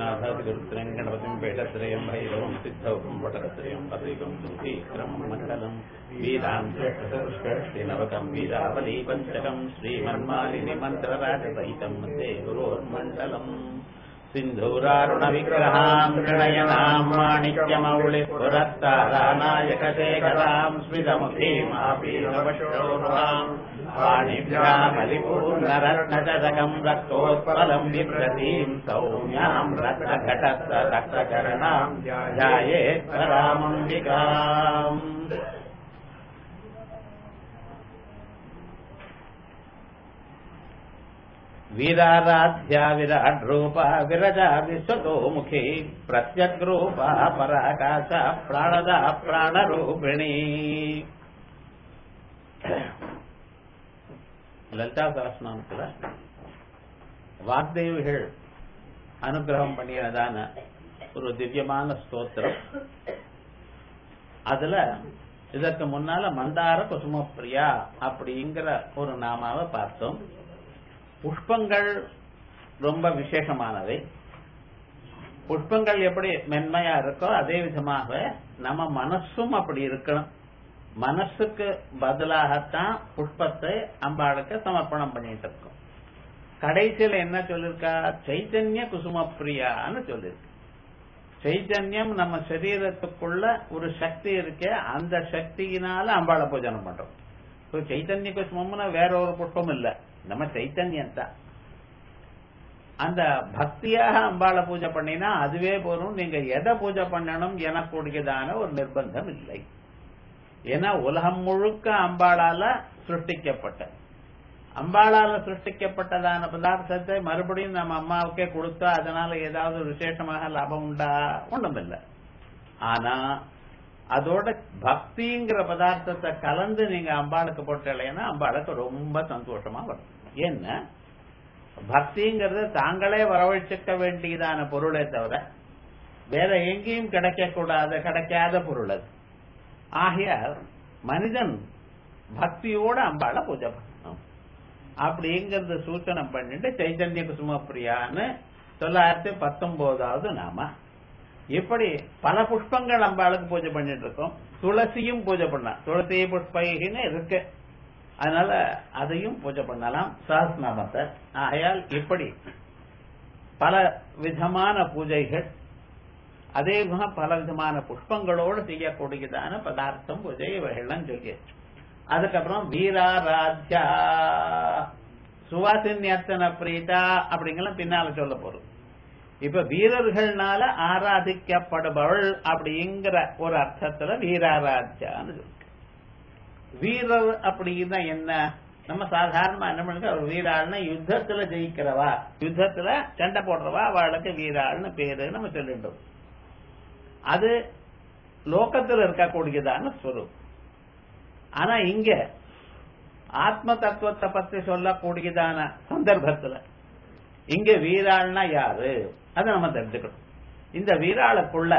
गणाधातिरुद्रम् गणपतिम् पेटत्रयम् भैरवम् सिद्धौकम् वटकत्रयम् पदैकम् सुधीक्रमम् मण्डलम् वीराम् षष्टिनवकम् वीरावली पञ्चकम् श्रीमन्मालिनि मन्त्रराजसहितम् मध्ये गुरोर्मण्डलम् सिन्धूरारुणविग्रहाम् प्रणयनाम् माणिक्यमौलिपुरस्तारानायकशेखराम् स्मितमुखीमापीनवशोभाम् वाणिभ्यामलिपूर्णरत्नचदकम् रक्तोत्पलम् बिभ्रतीम् सौम्याम् रत्नघटस्थ रक्तचरणाम् ध्यायेत् परामम्बिकाम् वीराराध्या विराड्रूपा विरजा विश्वतोमुखी प्रत्यग्रूपा पराकाश प्राणदा प्राणरूपिणी லலிதா சகஸ்நாமத்துல வாக்தேவிகள் அனுகிரகம் பண்ணியதான ஒரு திவ்யமான ஸ்தோத்திரம் அதுல இதற்கு முன்னால மந்தார குசுமப்பிரியா அப்படிங்கிற ஒரு நாமாவை பார்த்தோம் புஷ்பங்கள் ரொம்ப விசேஷமானவை புஷ்பங்கள் எப்படி மென்மையா இருக்கோ அதே விதமாக நம்ம மனசும் அப்படி இருக்கணும் மனசுக்கு பதிலாகத்தான் புஷ்பத்தை அம்பாளுக்கு சமர்ப்பணம் பண்ணிட்டு இருக்கோம் கடைசியில என்ன சொல்லிருக்கா சைத்தன்ய குசுமப்பிரியான்னு சொல்லிருக்கு சைத்தன்யம் நம்ம சரீரத்துக்குள்ள ஒரு சக்தி இருக்கே அந்த சக்தியினால அம்பாளை பூஜனம் பண்றோம் இப்போ சைத்தன்ய குசுமம்னா வேற ஒரு புஷ்பம் இல்ல நம்ம சைத்தன்யம் தான் அந்த பக்தியாக அம்பாளை பூஜை பண்ணினா அதுவே போதும் நீங்க எதை பூஜை பண்ணணும் எனக்கூடியதான ஒரு நிர்பந்தம் இல்லை ஏன்னா உலகம் முழுக்க அம்பாளால சிருஷ்டிக்கப்பட்ட அம்பாளால சிருஷ்டிக்கப்பட்டதான பதார்த்தத்தை மறுபடியும் நம்ம அம்மாவுக்கே கொடுத்தா அதனால ஏதாவது விசேஷமாக லாபம் உண்டா ஒன்றும் இல்லை ஆனா அதோட பக்திங்கிற பதார்த்தத்தை கலந்து நீங்க அம்பாளுக்கு போட்டலைன்னா அம்பாளுக்கு ரொம்ப சந்தோஷமா வரும் என்ன பக்திங்கிறது தாங்களே வரவழைச்சுக்க வேண்டியதான பொருளே தவிர வேற எங்கேயும் கிடைக்கக்கூடாத கிடைக்காத பொருள் அது ஆகையால் மனிதன் பக்தியோட அம்பாளை பூஜை பண்ணணும் அப்படிங்கறத சூச்சனம் பண்ணிட்டு சைத்தன்ய குசுமப்பிரியான்னு தொள்ளாயிரத்தி பத்தொன்பதாவது நாம இப்படி பல புஷ்பங்கள் அம்பாளுக்கு பூஜை பண்ணிட்டு இருக்கோம் துளசியும் பூஜை பண்ணலாம் துளசி புஷ்பைன்னு இருக்கு அதனால அதையும் பூஜை பண்ணலாம் சஹஸ்நாமத்தை ஆகையால் இப்படி பல விதமான பூஜைகள் அதே பல விதமான புஷ்பங்களோடு செய்யக்கூடியதான பதார்த்தம் பூஜை இவைகள்லாம் சொல்லியாச்சு அதுக்கப்புறம் வீராராத்யா சுவாசின்யத்தன பிரீதா அப்படிங்கலாம் பின்னால சொல்ல போறோம் இப்ப வீரர்கள்னால ஆராதிக்கப்படுபவள் அப்படிங்கிற ஒரு அர்த்தத்துல வீராராத்யான்னு இருக்கு வீரர் அப்படின்னா என்ன நம்ம சாதாரணமா என்ன பண்ணுங்க ஒரு வீராள்னா யுத்தத்துல ஜெயிக்கிறவா யுத்தத்துல சண்டை போடுறவா அவளுக்கு வீராள்னு பேரு நம்ம சொல்லிட்டோம் அது லோகத்தில் இருக்கக்கூடியதான ஸ்வரூப் ஆனா இங்க ஆத்ம தத்துவத்தை பத்தி சொல்லக்கூடியதான சந்தர்ப்பத்துல இங்க வீராள்னா யாரு அதை நம்ம தெரிஞ்சுக்கணும் இந்த வீராளுக்குள்ள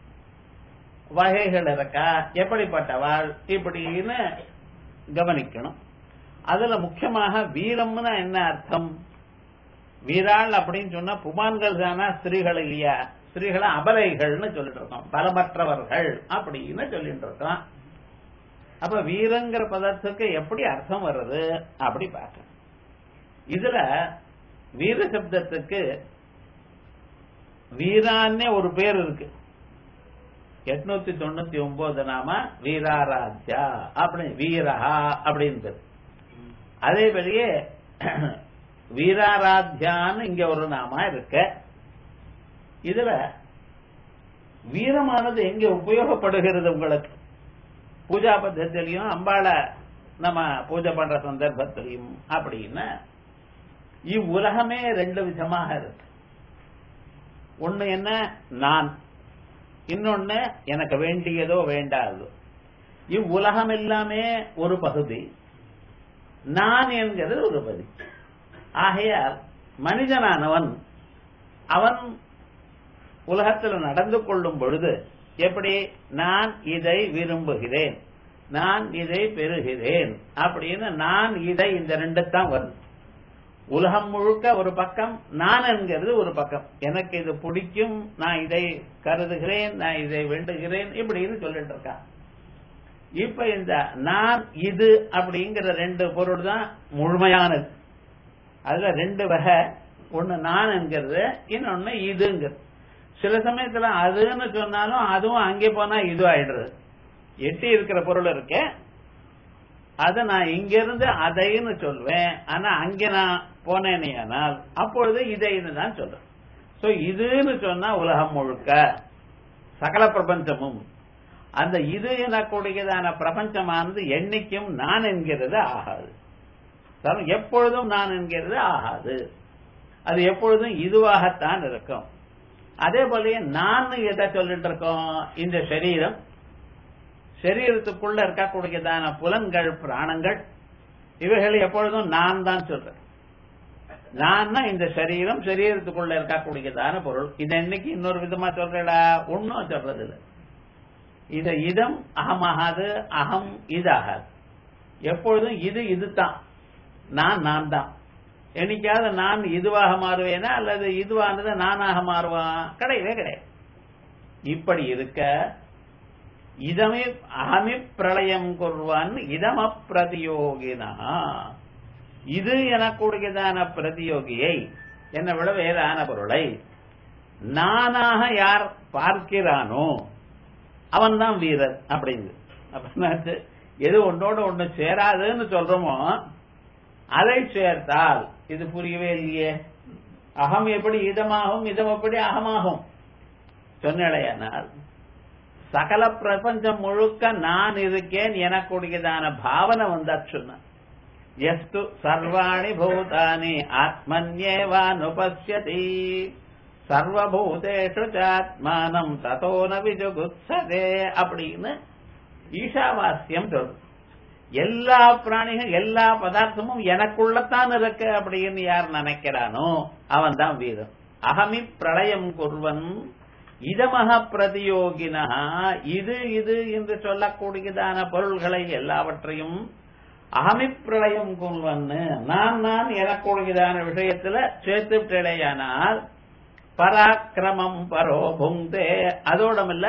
வகைகள் இருக்கா எப்படிப்பட்டவாள் இப்படின்னு கவனிக்கணும் அதுல முக்கியமாக வீரம்னா என்ன அர்த்தம் வீராள் அப்படின்னு சொன்னா புமான்கள் தானா ஸ்திரீகள் இல்லையா ஸ்திரீகளை அபலைகள்னு சொல்லிட்டு இருக்கோம் பலமற்றவர்கள் அப்படின்னு சொல்லிட்டு இருக்கோம் அப்ப வீரங்கிற பதத்துக்கு எப்படி அர்த்தம் வர்றது அப்படி பார்க்க இதுல வீர சப்தத்துக்கு வீரான்னே ஒரு பேர் இருக்கு எட்நூத்தி தொண்ணூத்தி ஒன்பது நாம வீராராஜா அப்படி வீரஹா அப்படின்னு அதே பெரிய வீராராத்யான்னு இங்க ஒரு நாம இருக்க இதுல வீரமானது எங்க உபயோகப்படுகிறது உங்களுக்கு பூஜா பத்தத்திலையும் அம்பாளை நம்ம பூஜை பண்ற சந்தர்ப்பத்திலையும் அப்படின்னா இவ்வுலகமே ரெண்டு விதமாக இருக்கு ஒண்ணு என்ன நான் இன்னொன்னு எனக்கு வேண்டியதோ வேண்டாதோ இவ்வுலகம் எல்லாமே ஒரு பகுதி நான் என்கிறது ஒரு பகுதி ஆகையால் மனிதனானவன் அவன் உலகத்தில் நடந்து கொள்ளும் பொழுது எப்படி நான் இதை விரும்புகிறேன் நான் இதை பெறுகிறேன் அப்படின்னு நான் இதை இந்த ரெண்டு தான் வருது உலகம் முழுக்க ஒரு பக்கம் நான் என்கிறது ஒரு பக்கம் எனக்கு இது பிடிக்கும் நான் இதை கருதுகிறேன் நான் இதை வேண்டுகிறேன் இப்படின்னு சொல்லிட்டு இருக்கான் இப்ப இந்த நான் இது அப்படிங்கிற ரெண்டு பொருள் தான் முழுமையானது அதுல ரெண்டு வகை ஒண்ணு நான் என்கிறது இன்னொன்னு இதுங்கிறது சில சமயத்துல அதுன்னு சொன்னாலும் அதுவும் அங்கே போனா இது ஆயிடுறது எட்டி இருக்கிற பொருள் இருக்கு அதை நான் இங்க இருந்து அதைன்னு சொல்வேன் ஆனா அங்க நான் போனேனே ஆனால் அப்பொழுது இதைன்னு தான் சொல்றேன் சோ இதுன்னு சொன்னா உலகம் முழுக்க சகல பிரபஞ்சமும் அந்த இது எனக்கூடியதான பிரபஞ்சமானது என்னைக்கும் நான் என்கிறது ஆகாது காரணம் எப்பொழுதும் நான் என்கிறது ஆகாது அது எப்பொழுதும் இதுவாகத்தான் இருக்கும் அதே போலயே நான் எதை சொல்லிட்டு இருக்கோம் இந்த சரீரம் சரீரத்துக்குள்ள இருக்கக்கூடியதான புலன்கள் பிராணங்கள் இவைகள் எப்பொழுதும் நான் தான் சொல்றேன் நான் இந்த சரீரம் சரீரத்துக்குள்ள இருக்கக்கூடியதான பொருள் இதை என்னைக்கு இன்னொரு விதமா சொல்றடா ஒன்னும் சொல்றது இல்லை இத இதம் அகமாகாது அகம் இதாகாது எப்பொழுதும் இது இதுதான் நான் நான் தான் என்னைக்காவது நான் இதுவாக மாறுவேனா அல்லது இதுவானது நானாக மாறுவான் கிடையவே கிடையாது இப்படி இருக்க இதமே அகமி பிரளயம் கொள்வான் இதம பிரதியோகினா இது எனக்கூடியதான பிரதியோகியை என்னை விட வேறான பொருளை நானாக யார் பார்க்கிறானோ அவன் தான் வீரர் அப்படிங்கு அப்படின்னாச்சு எது ஒன்றோட ஒண்ணு சேராதுன்னு சொல்றோமோ அதை சேர்த்தால் இது புரியவே இல்லையே அகம் எப்படி இதமாகும் இதம் எப்படி அகமாகும் சொன்னடையானால் சகல பிரபஞ்சம் முழுக்க நான் இருக்கேன் எனக்கூடியதான பாவனை வந்தாச்சுன்னா எஸ்து சர்வாணி பூதானி ஆத்மன்யேவானுபஷ்யதி சர்வபூதேஷு சாத்மானம் ததோ ந விஜுகுத்சதே அப்படின்னு ஈஷாவாஸ்யம் சொல்றது எல்லா பிராணிகள் எல்லா பதார்த்தமும் எனக்குள்ளத்தான் இருக்கு அப்படின்னு யார் நினைக்கிறானோ அவன் தான் வீரன் அகமி பிரளயம் குர்வன் இதமக பிரதியோகினா இது இது என்று சொல்லக்கூடியதான பொருள்களை எல்லாவற்றையும் அகமி பிரளயம் குர்வன்னு நான் நான் எனக்கூடியதான விஷயத்துல சேர்த்துட்டேயானால் பராக்கிரமம் பரோ புங்தே அதோடமில்ல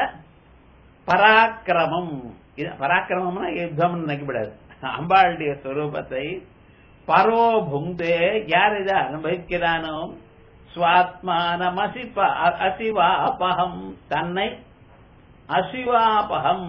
பராக்கிரமம் பராக்கிரமம்னா யுத்தம் நினைக்கப்படாது அம்பாளுடைய ஸ்வரூபத்தை பரோ புங்தே யார் இதை அனுபவிக்கிறானோ சுவாத்மானம் அசிப அசிவாபகம் தன்னை அசிவாபகம்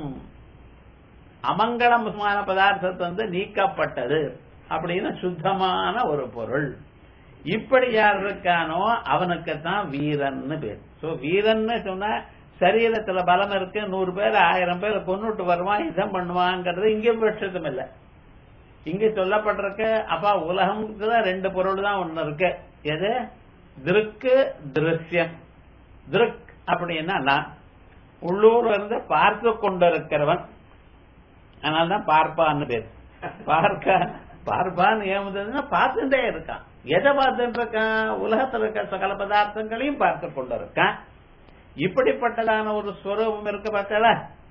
அமங்கலமான பதார்த்தத்தை வந்து நீக்கப்பட்டது அப்படின்னு சுத்தமான ஒரு பொருள் இப்படி யார் இருக்கானோ அவனுக்கு தான் வீரன்னு பேர் சோ வீரன்னு சொன்னா சரீரத்துல பலம் இருக்கு நூறு பேர் ஆயிரம் பேர் கொண்டுட்டு வருவான் இதம் பண்ணுவாங்கிறது இங்க பட்சத்தும் இல்ல இங்க சொல்லப்பட்டிருக்க அப்பா உலகம்க்கு தான் ரெண்டு பொருள் தான் ஒண்ணு இருக்கு எது திருக்கு திருஷ்யம் திருக் அப்படின்னா நான் உள்ளூர்ல இருந்து பார்த்து கொண்டிருக்கிறவன் அதனால்தான் பார்ப்பான்னு பேர் பார்க்க பார்ப்பான்னு ஏமுதுன்னா பார்த்துட்டே இருக்கான் எதை பார்த்துட்டு இருக்கான் உலகத்தில் இருக்க சகல பதார்த்தங்களையும் பார்த்து கொண்டு இருக்கான் இப்படிப்பட்டதான ஒரு ஸ்வரூபம் இருக்கு பார்த்தல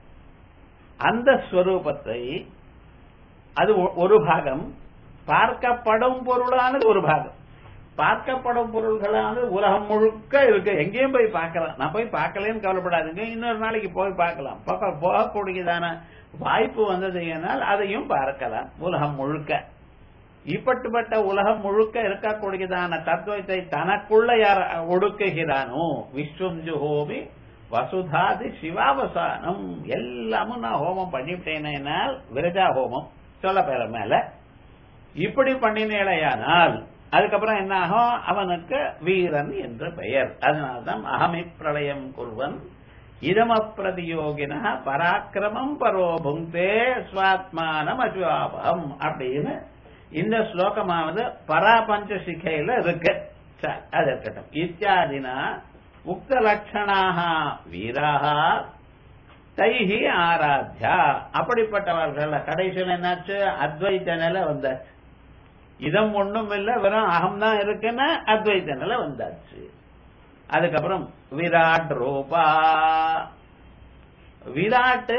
அந்த ஸ்வரூபத்தை அது ஒரு பாகம் பார்க்கப்படும் பொருளானது ஒரு பாகம் பார்க்கப்படும் பொருள்களானது உலகம் முழுக்க இருக்கு எங்கேயும் போய் பார்க்கலாம் நான் போய் பார்க்கலன்னு கவலைப்படாதுங்க இன்னொரு நாளைக்கு போய் பார்க்கலாம் போகக்கூடியதான வாய்ப்பு வந்தது ஏனால் அதையும் பார்க்கலாம் உலகம் முழுக்க இப்பட்டுப்பட்ட உலகம் முழுக்க இருக்கக்கூடியதான தத்துவத்தை தனக்குள்ள யார் ஒடுக்குகிறானோ விஸ்வம் ஜுஹோமி வசுதாதி சிவாவசானம் எல்லாமும் நான் ஹோமம் பண்ணிவிட்டேனால் விரஜா ஹோமம் சொல்ல பேர மேல இப்படி பண்ணினேலையானால் அதுக்கப்புறம் என்ன ஆகும் அவனுக்கு வீரன் என்று பெயர் அதனால்தான் அகமி பிரளயம் குருவன் இதம பிரதியோகின பராக்கிரமம் பரோ புங்கே சுவாத்மானம் அஜுவாபம் அப்படின்னு இந்த ஸ்லோகமானது பராபஞ்ச சிகையில இருக்கு அது இருக்கட்டும் இத்தியாதினா உக்த லட்சணாக வீராக தைஹி ஆராத்யா அப்படிப்பட்டவர்கள் கடைசியில் என்னாச்சு அத்வைத்த நிலை வந்தாச்சு இதம் ஒண்ணும் இல்ல வெறும் அகம் தான் இருக்குன்னா அத்வைத்த நிலை வந்தாச்சு அதுக்கப்புறம் விராட் ரூபா விராட்டு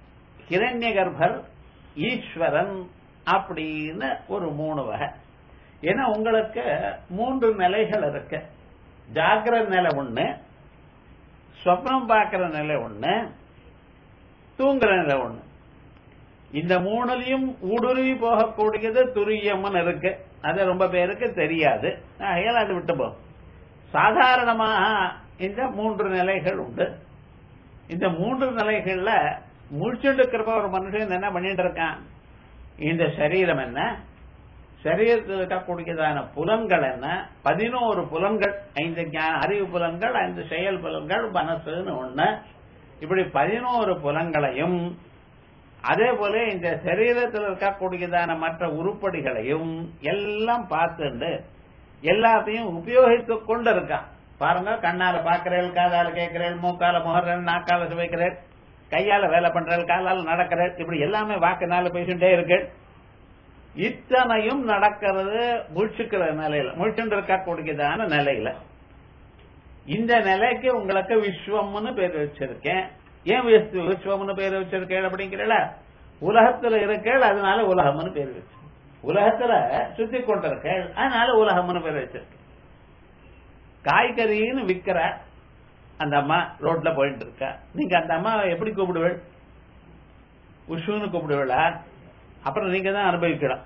ஹிரண்ய கர்ப்பர் ஈஸ்வரன் அப்படின்னு ஒரு மூணு வகை ஏன்னா உங்களுக்கு மூன்று நிலைகள் இருக்கு ஜாகிரத நிலை ஒண்ணு சொப்னம் பார்க்கிற நிலை ஒண்ணு தூங்குற நிலை ஒண்ணு இந்த மூணுலயும் ஊடுருவி போகக்கூடியது துரியம்னு இருக்கு அது ரொம்ப பேருக்கு தெரியாது ஆகையால் அது விட்டு போகும் சாதாரணமாக இந்த மூன்று நிலைகள் உண்டு இந்த மூன்று நிலைகள்ல முழிச்சுட்டு இருக்கிறப்ப ஒரு மனுஷன் என்ன பண்ணிட்டு இருக்கான் இந்த சரீரம் என்ன சரீரத்தில் இருக்கக்கூடியதான புலன்கள் என்ன பதினோரு புலன்கள் ஐந்து ஞான அறிவு புலன்கள் ஐந்து செயல் புலன்கள் மனசுன்னு ஒண்ணு இப்படி பதினோரு புலன்களையும் அதே போல இந்த சரீரத்தில் இருக்கக்கூடியதான மற்ற உருப்படிகளையும் எல்லாம் பார்த்துண்டு எல்லாத்தையும் உபயோகித்துக் கொண்டு இருக்கான் பாருங்க கண்ணால பாக்குறேன் காதால கேட்கிறேன் மூக்கால முகர்றேன் நாக்கால சுவைக்கிறேன் கையால வேலை பண்றேன் காலால நடக்கிறேன் இப்படி எல்லாமே வாக்குனால பேசிட்டே இருக்கு இத்தனையும் நடக்கிறது முழிச்சுக்கிற நிலையில முழிச்சுட்டு இருக்கக்கூடியதான நிலையில இந்த நிலைக்கு உங்களுக்கு விஸ்வம்னு பேர் வச்சிருக்கேன் ஏன் விஸ்- விஸ்வம்னு பேர் வச்சிருக்கேன் அப்படிங்கிறல உலகத்துல இருக்கேள் அதனால உலகம்னு பேர் வச்சு உலகத்துல சுத்தி கொண்டிருக்கேள் அதனால உலகம்னு பேர் வச்சிருக்கேன் காய்கறின்னு விக்கிற அந்த அம்மா ரோட்ல போயிட்டு இருக்கா நீங்க அந்த அம்மா எப்படி கூப்பிடுவீள் உஷுன்னு கூப்பிடுவீளா அப்புறம் நீங்க தான் அனுபவிக்கலாம்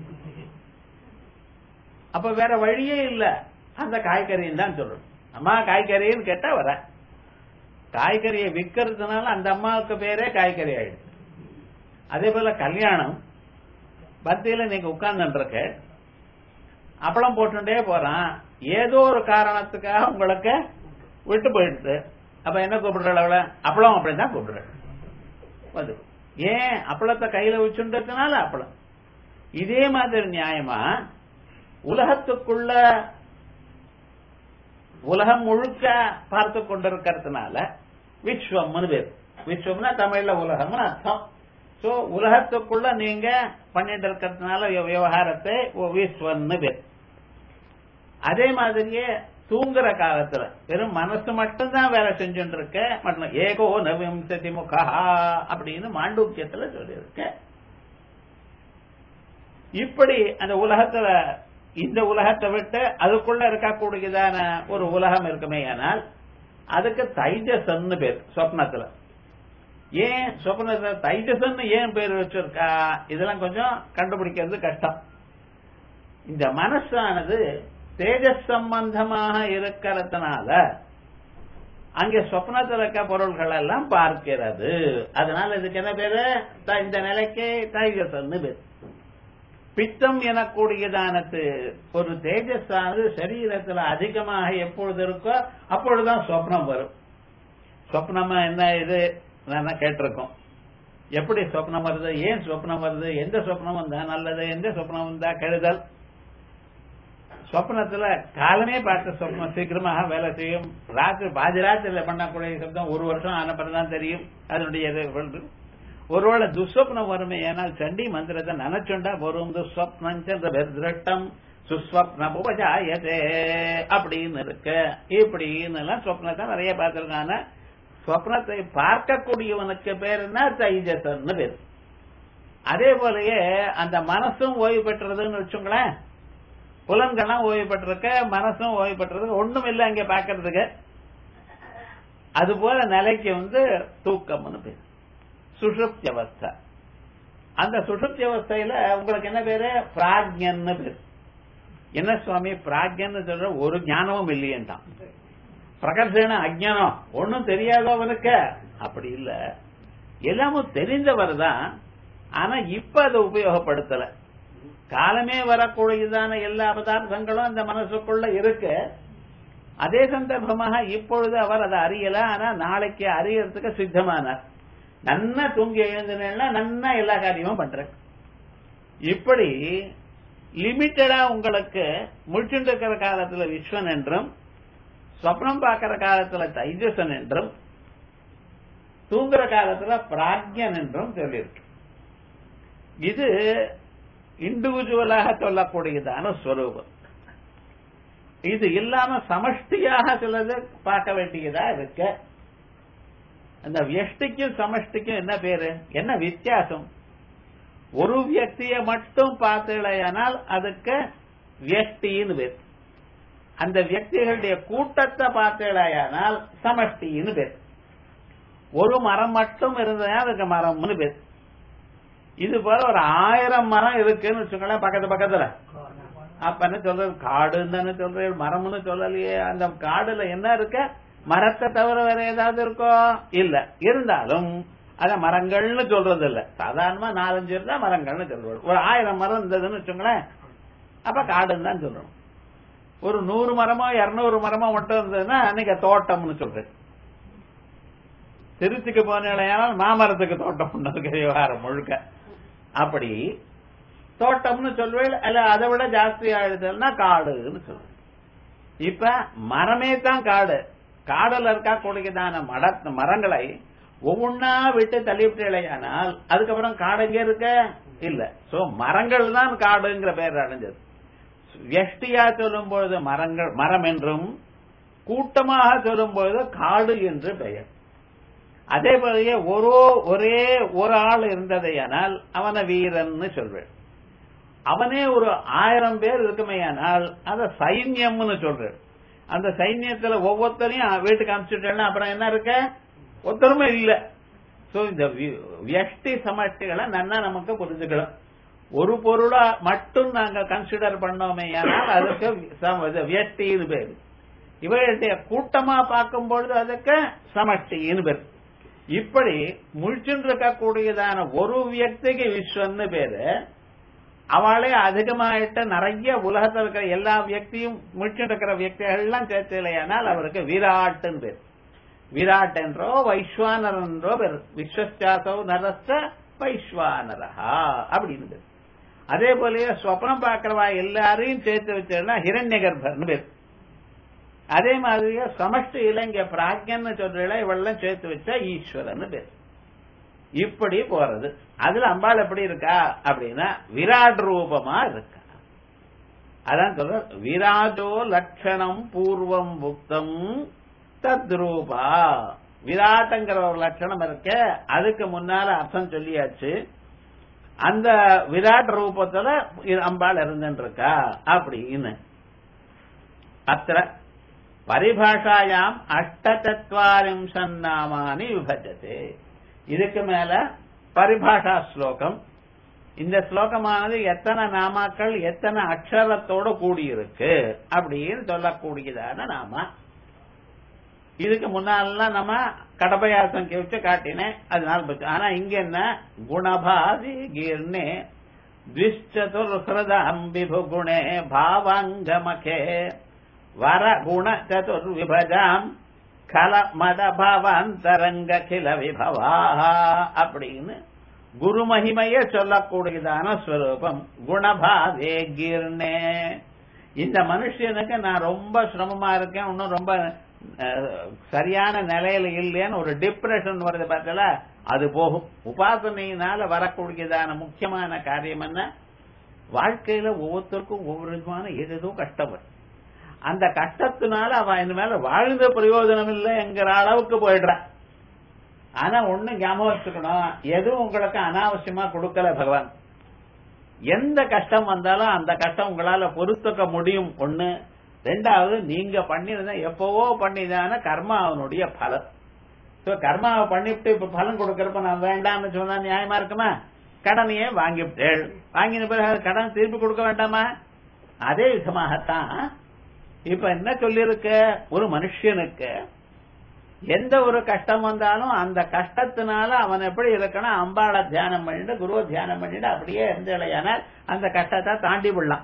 அப்ப வேற வழியே இல்ல அந்த காய்கறின்னு தான் சொல்லணும் அம்மா காய்கறின்னு கேட்டா வர காய்கறியை விக்கிறதுனால அந்த அம்மாவுக்கு பேரே காய்கறி ஆயிடுது அதே போல கல்யாணம் பத்தியில நீங்க உட்கார்ந்துட்டு இருக்க அப்பளம் போட்டுட்டே போறான் ஏதோ ஒரு காரணத்துக்காக உங்களுக்கு விட்டு போயிடுது அப்ப என்ன கூப்பிடுற அவள அப்பளம் அப்படின்னு தான் கூப்பிடுற அது ஏன் அப்பளத்தை கையில வச்சுன்றதுனால அப்பளம் இதே மாதிரி நியாயமா உலகத்துக்குள்ள உலகம் முழுக்க பார்த்து கொண்டிருக்கிறதுனால விஸ்வம்னு பேர் விஸ்வம்னா தமிழ்ல உலகம்னு அர்த்தம் சோ உலகத்துக்குள்ள நீங்க பண்ணிட்டு இருக்கிறதுனால விவ- விவகாரத்தை ஒ- விஸ்வன்னு பேர் அதே மாதிரியே தூங்குற காலத்துல வெறும் மனசு மட்டும்தான் வேலை செஞ்சுட்டு இருக்க மட்டும் ஏகோ நவிம்சதி முகா அப்படின்னு மாண்டூக்கியத்துல சொல்லியிருக்க இப்படி அந்த உலகத்துல இந்த உலகத்தை விட்டு அதுக்குள்ள இருக்கக்கூடியதான ஒரு உலகம் இருக்குமே ஆனால் அதுக்கு தைஜசன்னு பேர் சொப்னத்துல ஏன் சொப்னத்துல தைஜசன்னு ஏன் பேர் வச்சிருக்கா இதெல்லாம் கொஞ்சம் கண்டுபிடிக்கிறது கஷ்டம் இந்த மனசானது தேஜஸ் சம்பந்தமாக இருக்கிறதுனால அங்கே சொப்னத்தில் இருக்க பொருள்கள் எல்லாம் பார்க்கிறது அதனால இதுக்கு என்ன பேரு த- இந்த நிலைக்கு தைஜசன்னு பேர் பித்தம் எனக்கூடியதானது ஒரு தேஜஸானது சரீரத்துல அதிகமாக எப்பொழுது இருக்கோ அப்பொழுதுதான் சொப்னம் வரும் சொப்னமா என்ன இது நான் கேட்டிருக்கோம் எப்படி சொப்னம் வருது ஏன் சொப்னம் வருது எந்த சொப்னம் வந்தா நல்லது எந்த சொப்னம் வந்தா கெடுதல் சொப்னத்துல காலமே பார்த்த சொப்னம் சீக்கிரமாக வேலை செய்யும் ராத்திரி பாதி ராத்திரில பண்ணக்கூடிய சப்தம் ஒரு வருஷம் ஆன பிறகுதான் தெரியும் அதனுடைய இது வந்து. ஒருவேளை துஸ்வப்னம் வருமே ஏனால் சண்டி மந்திரத்தை நினைச்சுண்டா வரும் துஸ்வப்னம் திருட்டம் சுஸ்வப்ன உபஜாயதே அப்படின்னு இருக்கு இப்படின்னு எல்லாம் சொப்னத்தை நிறைய பார்த்திருக்காங்க சொப்னத்தை பார்க்கக்கூடியவனுக்கு பேர் என்ன தைஜசன்னு பேர் அதே போலயே அந்த மனசும் ஓய்வு பெற்றதுன்னு வச்சுங்களேன் புலன்கள்லாம் ஓய்வு பெற்றிருக்க மனசும் ஓய்வு பெற்றிருக்கு ஒண்ணும் இல்லை அங்க பாக்குறதுக்கு அது போல நிலைக்கு வந்து தூக்கம்னு பேர் சுஷுப்தி அவஸ்தை அந்த சுஷுப்தி அவஸ்தையில உங்களுக்கு என்ன பேரு பிராக்யன்னு பேர் என்ன சுவாமி பிராக்யன்னு சொல்ற ஒரு ஞானமும் இல்லையேன்ட்டான் பிரகர்ஷன அஜ்ஞானம் ஒன்னும் தெரியாதோ அவனுக்கு அப்படி இல்ல எல்லாமும் தெரிந்தவர் தான் ஆனா இப்ப அதை உபயோகப்படுத்தல காலமே வரக்கூடியதான எல்லா பதார்த்தங்களும் அந்த மனசுக்குள்ள இருக்கு அதே சந்தர்ப்பமாக இப்பொழுது அவர் அதை அறியல ஆனா நாளைக்கு அறியறதுக்கு சித்தமானார் நன்னா தூங்கி எழுந்தினா நன்னா எல்லா காரியமும் பண்றேன் இப்படி லிமிட்டடா உங்களுக்கு முழிச்சுட்டு இருக்கிற காலத்துல விஸ்வன் என்றும் சொப்னம் பார்க்கிற காலத்துல தைஜசன் என்றும் தூங்குற காலத்துல பிராக்யன் என்றும் சொல்லியிருக்கு இது இண்டிவிஜுவலாக சொல்லக்கூடியதான ஸ்வரூபம் இது இல்லாம சமஷ்டியாக சிலது பார்க்க வேண்டியதா இருக்கு அந்த வியஷ்டிக்கும் சமஷ்டிக்கும் என்ன பேரு என்ன வித்தியாசம் ஒரு வியக்தியை மட்டும் பார்த்தீங்களேயானால் அதுக்கு வியஷ்டின்னு பேர் அந்த வியக்திகளுடைய கூட்டத்தை பார்த்தேடாயானால் சமஷ்டின்னு பேர் ஒரு மரம் மட்டும் இருந்ததுன்னா அதுக்கு மரம்னு பேர் இது போல ஒரு ஆயிரம் மரம் இருக்குன்னு வச்சுக்கோங்களேன் பக்கத்து பக்கத்துல அப்ப என்ன சொல்றது காடுன்னு சொல்றது மரம்னு சொல்லலையே அந்த காடுல என்ன இருக்க மரத்தை தவிர வேற ஏதாவது இருக்கோ இல்ல இருந்தாலும் அத மரங்கள்னு சொல்றது இல்ல சாதாரணமா நாலஞ்சு இருந்தா மரங்கள்னு சொல்றது ஒரு ஆயிரம் மரம் இருந்ததுன்னு வச்சுங்களேன் அப்ப காடுன்னு தான் சொல்லணும் ஒரு நூறு மரமோ இருநூறு மரமோ மட்டும் இருந்ததுன்னா அன்னைக்கு தோட்டம்னு சொல்றது திருச்சிக்கு போனால் மாமரத்துக்கு தோட்டம் இருக்கு விவகாரம் முழுக்க அப்படி தோட்டம்னு சொல்வேன் அல்ல அதை விட ஜாஸ்தி ஆயிடுதுன்னா காடுன்னு சொல்றேன் இப்ப மரமே தான் காடு காடுல இருக்கா கூடியதான மட மரங்களை ஒவ்வொன்னா விட்டு தள்ளிவிட்டேனால் அதுக்கப்புறம் காடு எங்க இருக்க இல்ல சோ மரங்கள் தான் காடுங்கிற பெயர் அடைஞ்சது வெஷ்டியா சொல்லும் பொழுது மரங்கள் மரம் என்றும் கூட்டமாக சொல்லும் பொழுது காடு என்று பெயர் அதே போலயே ஒரு ஒரே ஒரு ஆள் இருந்ததையானால் அவனை வீரன்னு சொல்வேன் அவனே ஒரு ஆயிரம் பேர் இருக்குமையானால் அத சைன்யம்னு சொல்றேன் அந்த சைன்யத்துல ஒவ்வொருத்தரையும் வீட்டுக்கு அனுப்பிச்சுட்டேன்னா அப்புறம் என்ன இருக்க ஒருத்தருமே இல்ல சோ இந்த வியஷ்டி சமஷ்டிகளை நன்னா நமக்கு புரிஞ்சுக்கலாம் ஒரு பொருளா மட்டும் நாங்க கன்சிடர் பண்ணோமே ஆனால் அதுக்கு வியஷ்டின்னு பேரு இவர்களுடைய கூட்டமா பார்க்கும் பொழுது அதுக்கு சமஷ்டின்னு பேரு இப்படி முழிச்சுட்டு இருக்கக்கூடியதான ஒரு வியக்திக்கு விஸ்வன்னு பேரு அவளே அதிகமாயிட்ட நிறைய உலகத்தில் இருக்கிற எல்லா வியக்தியும் முழிச்சுட்டு இருக்கிற வியக்திகள் எல்லாம் சேர்த்து இல்லையானால் அவருக்கு விராட்டுன்னு பேர் விராட் என்றோ வைஸ்வானர் என்றோ பேர் விஸ்வஸ்தாசோ நரஸ்த வைஸ்வானரஹா அப்படின்னு பேர் அதே போலயே சொப்னம் பார்க்கிறவா எல்லாரையும் சேர்த்து வச்சா ஹிரண்ய கர்ப்பர்னு பேர் அதே மாதிரியே சமஷ்டி இளைஞ பிராக்யன்னு சொல்றீங்களா இவெல்லாம் சேர்த்து வச்சா ஈஸ்வரன் பேர் இப்படி போறது அதுல அம்பாள் எப்படி இருக்கா அப்படின்னா விராட் ரூபமா இருக்கா அதான் சொல்ற விராஜோ லட்சணம் பூர்வம் புக்தம் தத்ரூபா விராட்டுங்கிற ஒரு லட்சணம் இருக்க அதுக்கு முன்னால அர்த்தம் சொல்லியாச்சு அந்த விராட் ரூபத்துல அம்பாள் இருந்துருக்கா அப்படின்னு அத்த பரிபாஷாயாம் அஷ்டச்சத்வாரிம்சன் நாமானி விபஜதே இதுக்கு மேல பரிபாஷா ஸ்லோகம் இந்த ஸ்லோகமானது எத்தனை நாமாக்கள் எத்தனை அக்ஷரத்தோட கூடியிருக்கு அப்படின்னு சொல்லக்கூடியதான நாமா இதுக்கு முன்னாலாம் நம்ம கடப்பயாசம் வச்சு காட்டினேன் அதனால போச்சு ஆனா இங்க என்ன குணபாதி கீர்ணே द्विश्चतुर्हृदम् विभुगुणे भावाङ्गमखे वरगुण चतुर्विभजाम् கல மத பவாந்தரங்க கில விபவாக அப்படின்னு குரு மகிமைய சொல்லக்கூடியதான ஸ்வரூபம் குணபாவே கீர்ணே இந்த மனுஷனுக்கு நான் ரொம்ப சிரமமா இருக்கேன் இன்னும் ரொம்ப சரியான நிலையில இல்லைன்னு ஒரு டிப்ரெஷன் வருது பார்த்தல அது போகும் உபாசனையினால வரக்கூடியதான முக்கியமான காரியம் என்ன வாழ்க்கையில ஒவ்வொருத்தருக்கும் ஒவ்வொரு விதமான ஏதேதோ கஷ்டம் வரும் அந்த கஷ்டத்தினால அவன் இந்த மேல வாழ்ந்த பிரயோஜனம் இல்லை என்கிற அளவுக்கு போயிடுறான் ஆனா ஒண்ணு ஞாபகம் வச்சுக்கணும் எதுவும் உங்களுக்கு அனாவசியமா கொடுக்கல பகவான் எந்த கஷ்டம் வந்தாலும் அந்த கஷ்டம் உங்களால பொறுத்துக்க முடியும் ஒண்ணு ரெண்டாவது நீங்க பண்ணிருந்தா எப்பவோ பண்ணிதான கர்மாவனுடைய பலன் சோ கர்மாவை பண்ணிவிட்டு இப்ப பலன் கொடுக்கறப்ப நான் வேண்டாம்னு சொன்னா நியாயமா இருக்குமா கடனையே வாங்கிவிட்டேள் வாங்கின பிறகு கடன் திருப்பி கொடுக்க வேண்டாமா அதே விதமாகத்தான் இப்ப என்ன சொல்லிருக்க ஒரு மனுஷனுக்கு எந்த ஒரு கஷ்டம் வந்தாலும் அந்த கஷ்டத்தினால அவன் எப்படி இருக்கணும் அம்பாளை தியானம் பண்ணிட்டு குருவை தியானம் பண்ணிட்டு அப்படியே எந்த இலையான அந்த கஷ்டத்தை தாண்டி விடலாம்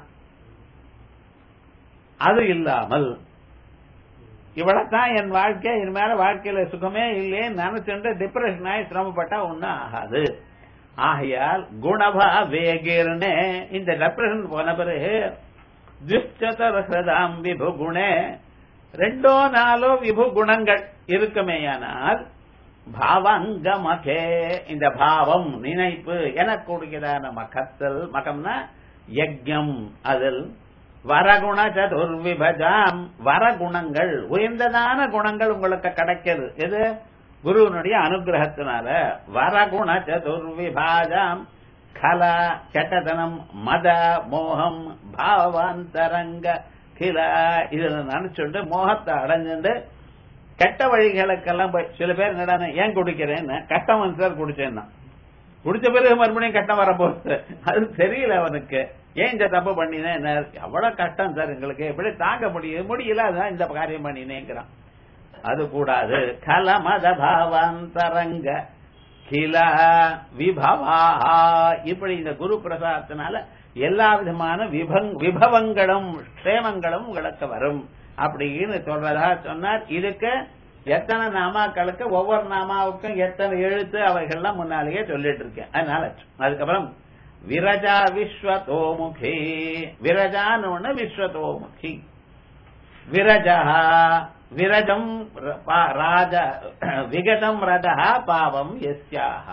அது இல்லாமல் இவ்வளவுதான் என் வாழ்க்கை என் மேல வாழ்க்கையில சுகமே இல்லையே நினைச்சுட்டு டிப்ரெஷன் ஆகி சிரமப்பட்டா ஒண்ணும் ஆகாது ஆகையால் குணபா வேகிர்னே இந்த டிப்ரெஷன் போன பிறகு துஷ்டதம் விபு குணே ரெண்டோ நாலோ விபு குணங்கள் இருக்குமேயானால் பாவங்கமகே இந்த பாவம் நினைப்பு எனக்கு கொடுக்கிறதான மகத்தல் மகம்னா யஜ்யம் அதில் வரகுண சதுர்விபஜாம் வரகுணங்கள் உயர்ந்ததான குணங்கள் உங்களுக்கு கிடைக்கிறது எது குருவனுடைய அனுகிரகத்தினால வரகுண சதுர்விபாஜாம் கலா கெட்டதனம் மத மோகம் பாவாந்தரங்க கில இதுல நினைச்சுண்டு மோகத்தை அடைஞ்சுண்டு கெட்ட வழிகளுக்கெல்லாம் போய் சில பேர் என்னடா ஏன் குடிக்கிறேன்னு கட்டம் வந்து சார் குடிச்சேன்னா குடிச்ச பிறகு மறுபடியும் கட்டம் வரப்போகுது அது தெரியல அவனுக்கு ஏன் இந்த தப்பு பண்ணினேன் என்ன எவ்வளவு கஷ்டம் சார் எங்களுக்கு எப்படி தாங்க முடியும் முடியல அதான் இந்த காரியம் பண்ணினேங்கிறான் அது கூடாது கலமத பாவாந்தரங்க கில விபவா இப்படி இந்த குரு பிரசாதத்தினால எல்லா விதமான விபங் விபவங்களும் க்ஷேமங்களும் உங்களுக்கு வரும் அப்படின்னு சொல்றதா சொன்னார் இதுக்கு எத்தனை நாமாக்களுக்கு ஒவ்வொரு நாமாவுக்கும் எத்தனை எழுத்து அவைகள்லாம் முன்னாலேயே சொல்லிட்டு இருக்கேன் அதனால அதுக்கப்புறம் விரஜா விஸ்வதோமுகி விரஜான்னு ஒண்ணு விஸ்வதோமுகி விரஜா விரஜம் ராஜ விகதம் ரதா பாவம் எஸ்யாக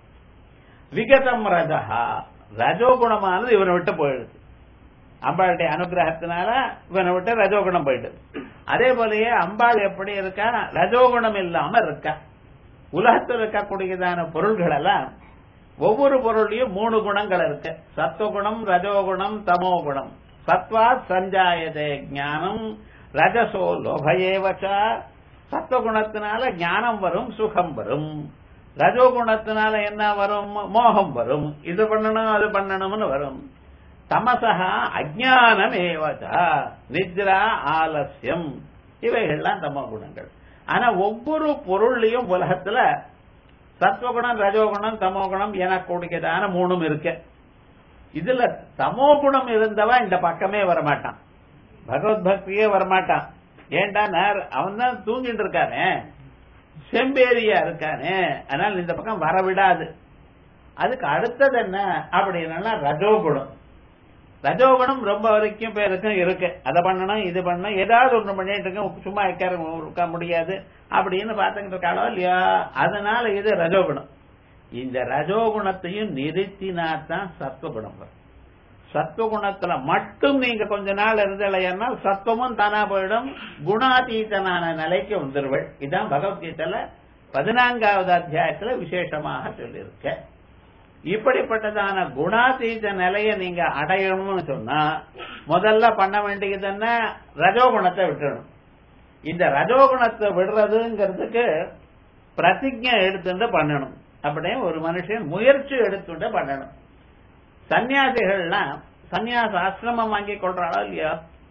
விகதம் ரதா ரஜோகுணமானது இவனை விட்டு போயிடுது அம்பாளுடைய அனுகிரகத்தினால இவனை விட்டு ரஜோகுணம் போயிடுது அதே போலயே அம்பாள் எப்படி இருக்கா ரஜோகுணம் இல்லாம இருக்கா உலகத்தில் இருக்கக்கூடியதான பொருள்கள் எல்லாம் ஒவ்வொரு பொருளையும் மூணு குணங்கள் இருக்கு சத்துவகுணம் ரஜோகுணம் தமோ குணம் சத்வா சஞ்சாயதே ஞானம் ரஜசோ லோபயேவச்ச சத்துவகுணத்தினால ஞானம் வரும் சுகம் வரும் ரஜோகுணத்தினால என்ன வரும் மோகம் வரும் இது பண்ணணும் அது பண்ணணும்னு வரும் தமசா அஜானம் ஏவச்சா நித்ரா ஆலசியம் இவைகள்லாம் தமோ குணங்கள் ஆனா ஒவ்வொரு பொருள்லயும் உலகத்துல சத்வகுணம் ரஜோகுணம் தமோ குணம் எனக்கூடியதான மூணும் இருக்கு இதுல தமோ குணம் இருந்தவன் இந்த பக்கமே வரமாட்டான் பகவத் பக்தியே வரமாட்டான் ஏண்டா அவன் தான் தூங்கிட்டு இருக்கானே செம்பேரியா இருக்கானே அதனால இந்த பக்கம் வரவிடாது அதுக்கு அடுத்தது என்ன அப்படின்னா ரஜோகுணம் ரஜோகுணம் ரொம்ப வரைக்கும் பேருக்கும் இருக்கு அதை பண்ணணும் இது பண்ணணும் ஏதாவது ஒன்று பண்ணிட்டு இருக்க சும்மா இருக்க முடியாது அப்படின்னு பார்த்துக்கிட்டு இருக்காளோ இல்லையா அதனால இது ரஜோகுணம் இந்த ரஜோகுணத்தையும் நிறுத்தினாத்தான் சத்துவகுணம் வரும் சத்துவகுணத்துல மட்டும் நீங்க கொஞ்ச நாள் இருந்தலைன்னா சத்துவமும் தானா போயிடும் குணாதீதனான நிலைக்கு வந்துருவள் இதுதான் பகவத்கீதையில பதினான்காவது அத்தியாயத்துல விசேஷமாக சொல்லியிருக்க இப்படிப்பட்டதான குணாதீத நிலையை நீங்க அடையணும்னு சொன்னா முதல்ல பண்ண வேண்டியது என்ன ரஜோகுணத்தை விட்டுணும் இந்த ரஜோகுணத்தை விடுறதுங்கிறதுக்கு பிரதிஜை எடுத்துட்டு பண்ணணும் அப்படியே ஒரு மனுஷன் முயற்சி எடுத்துட்டு பண்ணணும் சன்னியாசிகள்லாம் சன்னியாச ஆசிரமம் வாங்கி கொள்றாளோ இல்லையா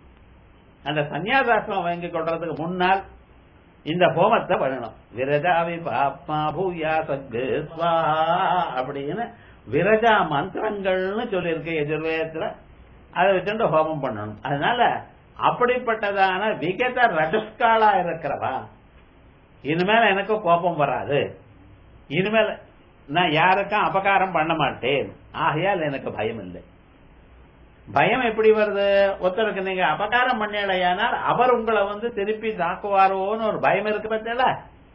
அந்த சன்னியாசாசிரமம் வாங்கி கொள்றதுக்கு முன்னால் இந்த ஹோமத்தை பண்ணணும் விரஜாவி பாப்மா பூயா சக்கு அப்படின்னு விரஜா மந்திரங்கள்னு சொல்லியிருக்கு எதிர்வேதத்துல அதை வச்சுட்டு ஹோமம் பண்ணணும் அதனால அப்படிப்பட்டதான விகத ரஜஸ்காலா இருக்கிறவா இனிமேல் எனக்கு கோபம் வராது இனிமேல் நான் யாருக்கும் அபகாரம் பண்ண மாட்டேன் ஆகையால் எனக்கு பயம் இல்லை பயம் எப்படி வருது ஒருத்தருக்கு நீங்க அபகாரம் பண்ணலையானால் அவர் உங்களை வந்து திருப்பி தாக்குவாரோன்னு ஒரு பயம் இருக்கு பார்த்தீங்களா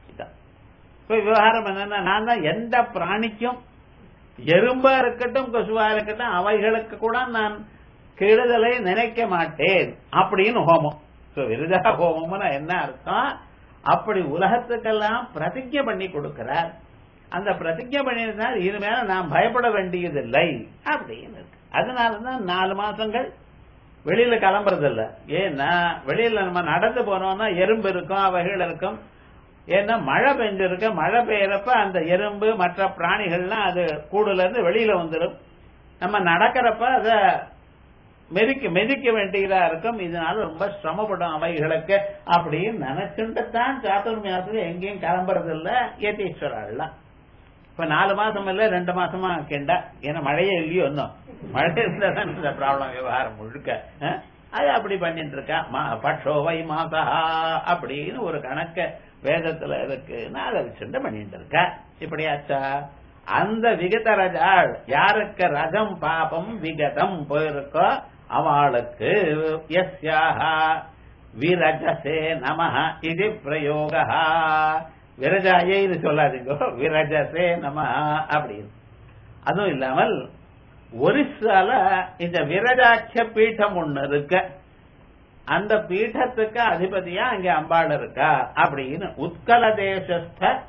விவகாரம் என்னன்னா நான் தான் எந்த பிராணிக்கும் எறும்பா இருக்கட்டும் கொசுவா இருக்கட்டும் அவைகளுக்கு கூட நான் கெடுதலை நினைக்க மாட்டேன் அப்படின்னு ஹோமம் விருதா ஹோமம்னு என்ன அர்த்தம் அப்படி உலகத்துக்கெல்லாம் பிரதிஜை பண்ணி கொடுக்கிறார் அந்த பிரதிஜை பண்ணியிருந்தால் இனிமேல நாம் பயப்பட வேண்டியதில்லை அப்படின்னு இருக்கு அதனாலதான் நாலு மாசங்கள் வெளியில கிளம்புறது இல்ல ஏன்னா வெளியில நம்ம நடந்து போனோம்னா எறும்பு இருக்கும் அவைகள் இருக்கும் ஏன்னா மழை பெஞ்சிருக்க மழை பெய்யறப்ப அந்த எறும்பு மற்ற பிராணிகள்லாம் அது கூடுல இருந்து வெளியில வந்துடும் நம்ம நடக்கிறப்ப அத மெதிக்க மெதிக்க வேண்டியதா இருக்கும் இதனால ரொம்ப சிரமப்படும் அவைகளுக்கு அப்படின்னு நினைச்சுட்டு தான் சாத்துர்மியாசத்துல எங்கேயும் கிளம்புறது இல்ல ஏதீஸ்வரர்லாம் இப்ப நாலு மாசம் இல்ல ரெண்டு மாசமா கேண்டா ஏன்னா மழையே இல்லையோ இன்னும் மழை இருந்தாதான் இந்த ப்ராப்ளம் விவகாரம் முழுக்க அது அப்படி பண்ணிட்டு இருக்கா பட்சோவை மாசா அப்படின்னு ஒரு கணக்க வேதத்துல இருக்குன்னு அதை வச்சுட்டு பண்ணிட்டு இருக்கா இப்படியாச்சா அந்த விகத ரஜாள் யாருக்கு ரஜம் பாபம் விகதம் போயிருக்கோ அவளுக்கு எஸ்யாக விரஜசே நம இது பிரயோக விரஜாயே இது சொல்லாதீங்க விரஜசே நம அப்படின்னு அதுவும் இல்லாமல் ஒரிசால இந்த விரஜாட்ச பீடம் ஒண்ணு இருக்கு அந்த பீഠத்துக்கு அதிபதியா அங்க அம்பாள் இருக்கா அப்படின்னு உத்கல தேசஸ்த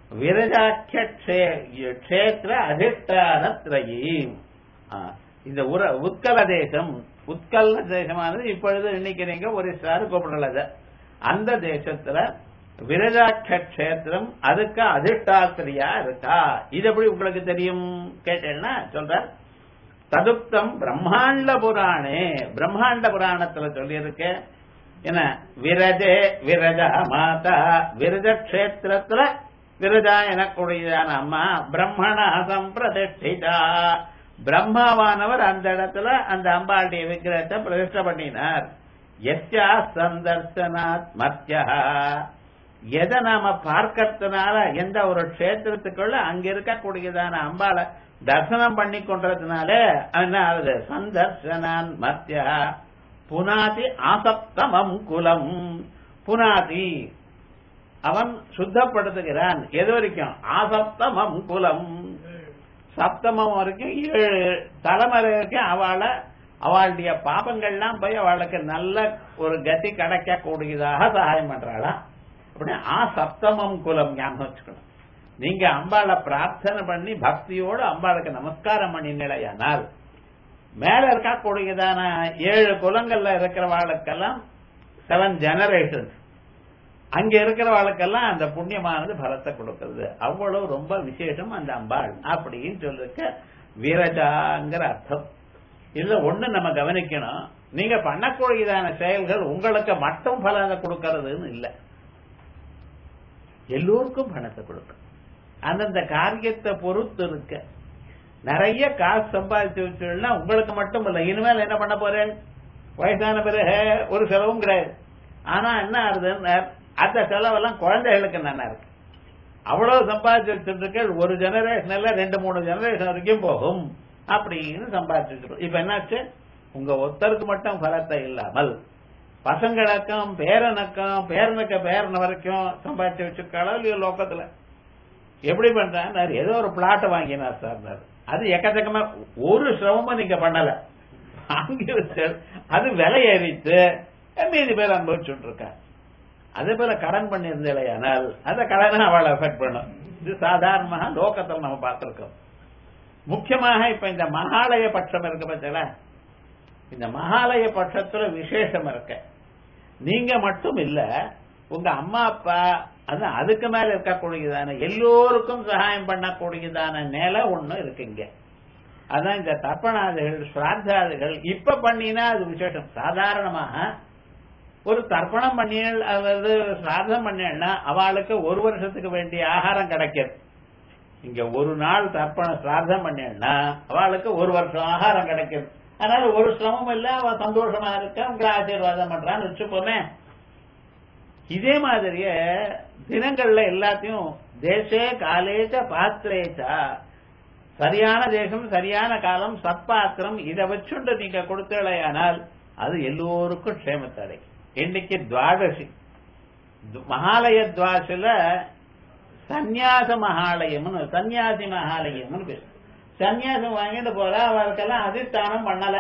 விரஜாக்கிய கஷேத்திர அதிஷ்டான திரயீம் இந்த உர உத்கல தேசம் உத்கல் தேசமானது இப்பொழுது இன்னைக்கு நீங்க ஒரிசாரு கூப்பிடல அந்த தேசத்துல விரஜாட்ச கஷேத்திரம் அதுக்கு அதிஷ்டாத்திரியா இருக்கா இது எப்படி உங்களுக்கு தெரியும் கேட்டேன்னா சொல்ற ததுப்தம் பிரம்மாண்ட புராணே பிரம்மாண்ட புராணத்துல சொல்லியிருக்க என்ன விரஜே விரஜா மாதா விரஜ கஷேத்திரத்துல விரஜா எனக்கூடியதான அம்மா பிரம்மணா சம்பிரதிஷ்டிதா பிரம்மாவானவர் அந்த இடத்துல அந்த அம்பாளுடைய விக்கிரகத்தை பிரதிஷ்ட பண்ணினார் எஸ்யா சந்தர்சனாத் மத்தியா எதை நாம பார்க்கறதுனால எந்த ஒரு கஷேத்திரத்துக்குள்ள அங்க இருக்கக்கூடியதான அம்பாளை தர்சனம் பண்ணி கொண்டதுனால என்ன ஆகுது சந்தர்சனான் மத்தியா புனாதி ஆசப்தமம் குலம் புனாதி அவன் சுத்தப்படுத்துகிறான் எது வரைக்கும் ஆசப்தமம் குலம் சப்தமம் வரைக்கும் ஏழு தலைமுறை வரைக்கும் அவளை அவளுடைய பாபங்கள்லாம் போய் அவளுக்கு நல்ல ஒரு கதி கிடைக்க கூடியதாக சகாயம் பண்றாளா அப்படி ஆ சப்தமம் குலம் ஞாபகம் வச்சுக்கணும் நீங்க அம்பாளை பிரார்த்தனை பண்ணி பக்தியோடு அம்பாளுக்கு நமஸ்காரம் பண்ணினீழையானால் மேல இருக்கக்கூடியதான ஏழு குலங்கள்ல இருக்கிறவாளுக்கெல்லாம் செவன் ஜெனரேஷன்ஸ் அங்க இருக்கிறவாளுக்கெல்லாம் அந்த புண்ணியமானது பலத்தை கொடுக்கிறது அவ்வளவு ரொம்ப விசேஷம் அந்த அம்பாள் அப்படின்னு சொல்லிருக்க வீரஜாங்கிற அர்த்தம் இதுல ஒண்ணு நம்ம கவனிக்கணும் நீங்க பண்ணக்கூடியதான செயல்கள் உங்களுக்கு மட்டும் பலனை கொடுக்கறதுன்னு இல்லை எல்லோருக்கும் பணத்தை கொடுக்கும் அந்தந்த காரியத்தை பொறுத்து இருக்க நிறைய காசு சம்பாதிச்சு வச்சுன்னா உங்களுக்கு மட்டும் இல்ல இனிமேல் என்ன பண்ண போறேன் வயசான பிறகு ஒரு செலவும் கிடையாது ஆனா என்ன ஆகுதுன்னு அந்த செலவெல்லாம் குழந்தைகளுக்கு நல்லா இருக்கு அவ்வளவு சம்பாதிச்சு வச்சிருக்க ஒரு ஜெனரேஷன்ல ரெண்டு மூணு ஜெனரேஷன் வரைக்கும் போகும் அப்படின்னு சம்பாதிச்சு வச்சிருக்கோம் இப்ப என்னாச்சு உங்க ஒத்தருக்கு மட்டும் பலத்தை இல்லாமல் பசங்களுக்கும் பேரனுக்கும் பேரனுக்கு பேரன் வரைக்கும் சம்பாதிச்சு வச்சிருக்காளோ இல்லையோ லோக்கத்துல எப்படி பண்றாரு ஏதோ ஒரு பிளாட் வாங்கினார் சார் அது எக்கச்சக்கமா ஒரு சிரமமும் நீங்க பண்ணல வாங்கி வச்சு அது விலை ஏறித்து மீதி பேர் அனுபவிச்சுட்டு இருக்கா அதே போல கடன் பண்ணியிருந்தேனால் அந்த கடனை அவளை எஃபெக்ட் பண்ணும் இது சாதாரணமாக லோக்கத்தில் நம்ம பார்த்திருக்கோம் முக்கியமாக இப்ப இந்த மகாலய பட்சம் இருக்கு பார்த்தல இந்த மகாலய பட்சத்துல விசேஷம் இருக்க நீங்க மட்டும் இல்ல உங்க அம்மா அப்பா அது அதுக்கு மேல இருக்கக்கூடியதான எல்லோருக்கும் சகாயம் பண்ணக்கூடியதான நிலை ஒண்ணு இருக்குங்க அதான் இந்த தர்ப்பணாதிகள் ஸ்ராத்தாதிகள் இப்ப பண்ணினா அது விசேஷம் சாதாரணமாக ஒரு தர்ப்பணம் பண்ணியல் அல்லது சிராதம் பண்ணியல்னா அவளுக்கு ஒரு வருஷத்துக்கு வேண்டிய ஆகாரம் கிடைக்கும் இங்க ஒரு நாள் தர்ப்பண சிராதம் பண்ணியல்னா அவளுக்கு ஒரு வருஷம் ஆகாரம் கிடைக்கும் அதனால ஒரு சிரமம் இல்ல அவ சந்தோஷமா இருக்க உங்களை ஆசீர்வாதம் பண்றான்னு வச்சுப்போமே இதே மாதிரியே தினங்கள்ல எல்லாத்தையும் தேசே காலேச்ச பாத்திரேச்சா சரியான தேசம் சரியான காலம் சத்பாத்திரம் இதை வச்சுண்டு நீங்க கொடுத்தலையானால் அது எல்லோருக்கும் க்ஷேமத்தடை இன்னைக்கு துவாதசி மகாலய துவாசில சந்நியாச மகாலயம்னு சன்னியாசி மகாலயம்னு பேசு சன்னியாசம் வாங்கிட்டு போற அவளுக்கெல்லாம் அதிஷ்டானம் பண்ணல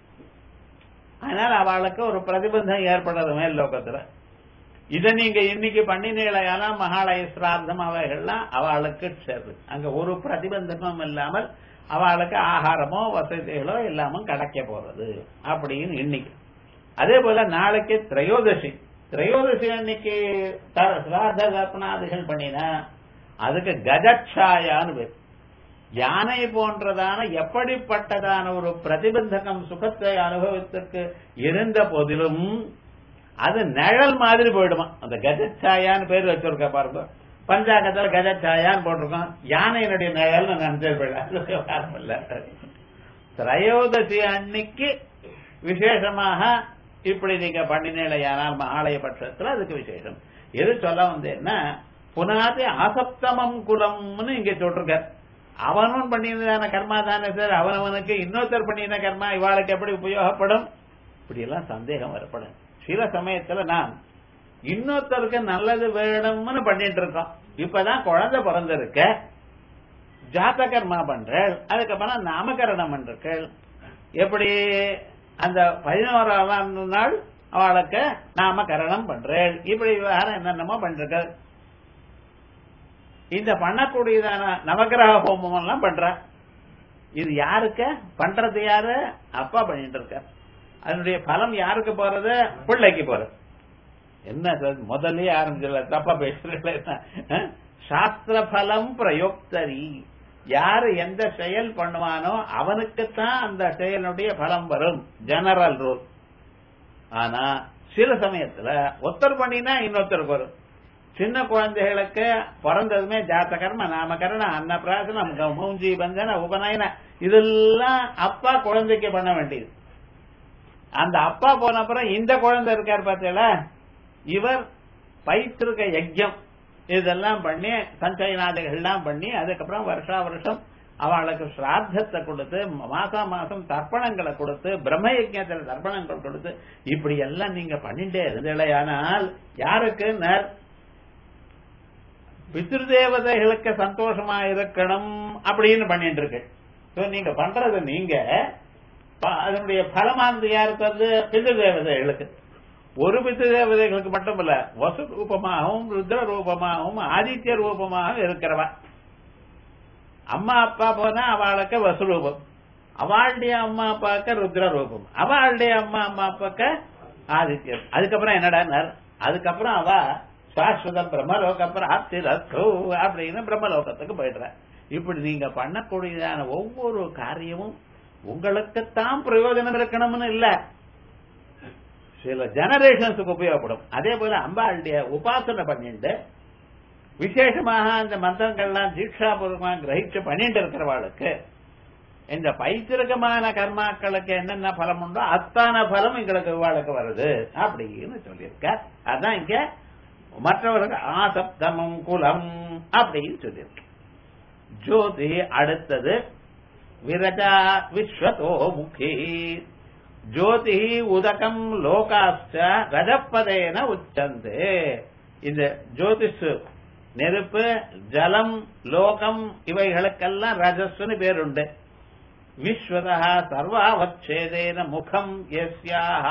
அதனால அவளுக்கு ஒரு பிரதிபந்தம் ஏற்படுறது மேல் லோகத்துல இதை நீங்க இன்னைக்கு பண்ணினீழையான மகாலய சிரார்த்தம் அவைகள்லாம் அவளுக்கு சேருது அங்க ஒரு பிரதிபந்தமும் இல்லாமல் அவளுக்கு ஆகாரமோ வசதிகளோ எல்லாமும் கிடைக்க போறது அப்படின்னு இன்னைக்கு அதே போல நாளைக்கு திரையோதசி திரையோதசி அன்னைக்கு சிரார்த்த தர்ப்பணாதிகள் பண்ணினா அதுக்கு கஜச்சாயான்னு பேர் யானை போன்றதான எப்படிப்பட்டதான ஒரு பிரதிபந்தகம் சுகத்தை அனுபவத்திற்கு இருந்த போதிலும் அது நிழல் மாதிரி போயிடுமா அந்த கஜச்சாயான்னு பேர் வச்சிருக்க பாருங்க பஞ்சாங்கத்துல கஜச்சாயான்னு போட்டிருக்கோம் யானையினுடைய நிழல்னு நினைச்சது போயிடல திரையோதசி அன்னைக்கு விசேஷமாக இப்படி நீங்க பண்ணினேலையானால் மகாலய பட்சத்துல அதுக்கு விசேஷம் எது சொல்ல வந்தேன்னா புனாதி அசப்தமம் குலம்னு இங்க சொல்றார் அவனும் பண்ணினதான கர்மா தானே சார் அவனவனுக்கு இன்னொருத்தர் பண்ணின கர்மா இவாளுக்கு எப்படி உபயோகப்படும் இப்படி எல்லாம் சந்தேகம் வரப்படும் சில சமயத்துல நான் இன்னொருத்தருக்கு நல்லது வேணும்னு பண்ணிட்டு இருக்கோம் இப்பதான் குழந்தை பிறந்திருக்க ஜாத்த கர்மா பண்றேன் அதுக்கப்புறம் நாமகரணம் பண்றேன் எப்படி அந்த பதினோராம் நாள் அவளுக்கு நாமகரணம் பண்றேன் இப்படி விவகாரம் என்னென்னமோ பண்றது இந்த பண்ணக்கூடியதான நவகிரக ஹோமம் எல்லாம் பண்ற இது யாருக்கு பண்றது யாரு அப்பா பண்ணிட்டு இருக்க அதனுடைய பலம் யாருக்கு போறது பிள்ளைக்கு போறது என்ன சார் முதல்லயே ஆரம்பிச்சல தப்பா பேசுறீங்களே சாஸ்திர பலம் பிரயோக்தரி யாரு எந்த செயல் பண்ணுவானோ அவனுக்குத்தான் அந்த செயலுடைய பலம் வரும் ஜெனரல் ரூல் ஆனா சில சமயத்துல ஒருத்தர் பண்ணினா இன்னொருத்தருக்கு வரும் சின்ன குழந்தைகளுக்கு பிறந்ததுமே ஜாத்தகர்ம நாமகரண அன்னப்பிராசனம் மூஞ்சி பந்தன உபநயன இதெல்லாம் அப்பா குழந்தைக்கு பண்ண வேண்டியது அந்த அப்பா போன அப்புறம் இந்த குழந்தை இருக்கார் பார்த்தீங்களா இவர் பைத்திருக்க யஜ்யம் இதெல்லாம் பண்ணி சஞ்சயநாதைகள்லாம் பண்ணி அதுக்கப்புறம் வருஷா வருஷம் அவளுக்கு சிராத்தத்தை கொடுத்து மாசா மாசம் தர்ப்பணங்களை கொடுத்து பிரம்ம யஜ்யத்தில் தர்ப்பணங்கள் கொடுத்து இப்படி எல்லாம் நீங்க பண்ணிட்டே இருந்தீங்களேயானால் யாருக்கு நர் பித்ருதேவதைகளுக்கு சந்தோஷமா இருக்கணும் அப்படின்னு பண்ணிட்டு இருக்கு So, நீங்க பண்றது நீங்க ப- அதனுடைய பலமானது யாருக்கு வந்து பித்ருதேவதைகளுக்கு ஒரு பித்து தேவதைகளுக்கு மட்டுமல்ல வசு ரூபமாகவும் ருத்ர ரூபமாகவும் ஆதித்ய ரூபமாகவும் இருக்கிறவா அம்மா அப்பா போனா அவளுக்கு வசு ரூபம் அவளுடைய அம்மா அப்பாவுக்கு ருத்ர ரூபம் அவளுடைய அம்மா அம்மா அப்பாவுக்கு ஆதித்யர் அதுக்கப்புறம் என்னடா அதுக்கப்புறம் அவ சாஸ்வத பிரம்மலோக பிராப்தி ரத்து அப்படின்னு பிரம்மலோகத்துக்கு போயிடுற இப்படி நீங்க பண்ணக்கூடியதான ஒவ்வொரு காரியமும் உங்களுக்குத்தான் பிரயோஜனம் இருக்கணும்னு இல்ல சில ஜெனரேஷன்ஸுக்கு உபயோகப்படும் அதே போல அம்பாளுடைய உபாசனை பண்ணிட்டு விசேஷமாக அந்த மந்திரங்கள்லாம் தீட்சாபூர்வமாக கிரகிச்சு பண்ணிட்டு இருக்கிறவாளுக்கு இந்த பைத்திருக்கமான கர்மாக்களுக்கு என்னென்ன பலம் உண்டோ அத்தான பலம் எங்களுக்கு இவாளுக்கு வருது அப்படின்னு சொல்லியிருக்க அதான் இங்க மற்றவர்களுக்கு ஆசப்தமம் குலம் அப்படின்னு சொல்லியிருக்கு ஜோதி அடுத்தது விரஜா விஸ்வதோ முகி ஜோதி உதகம் லோகாச்ச ரஜப்பதேன உச்சந்தே இந்த ஜோதிஷ் நெருப்பு ஜலம் லோகம் இவைகளுக்கெல்லாம் ரஜஸ்னு பேருண்டு விஸ்வதா சர்வாவச்சேதேன முகம் எஸ்யாக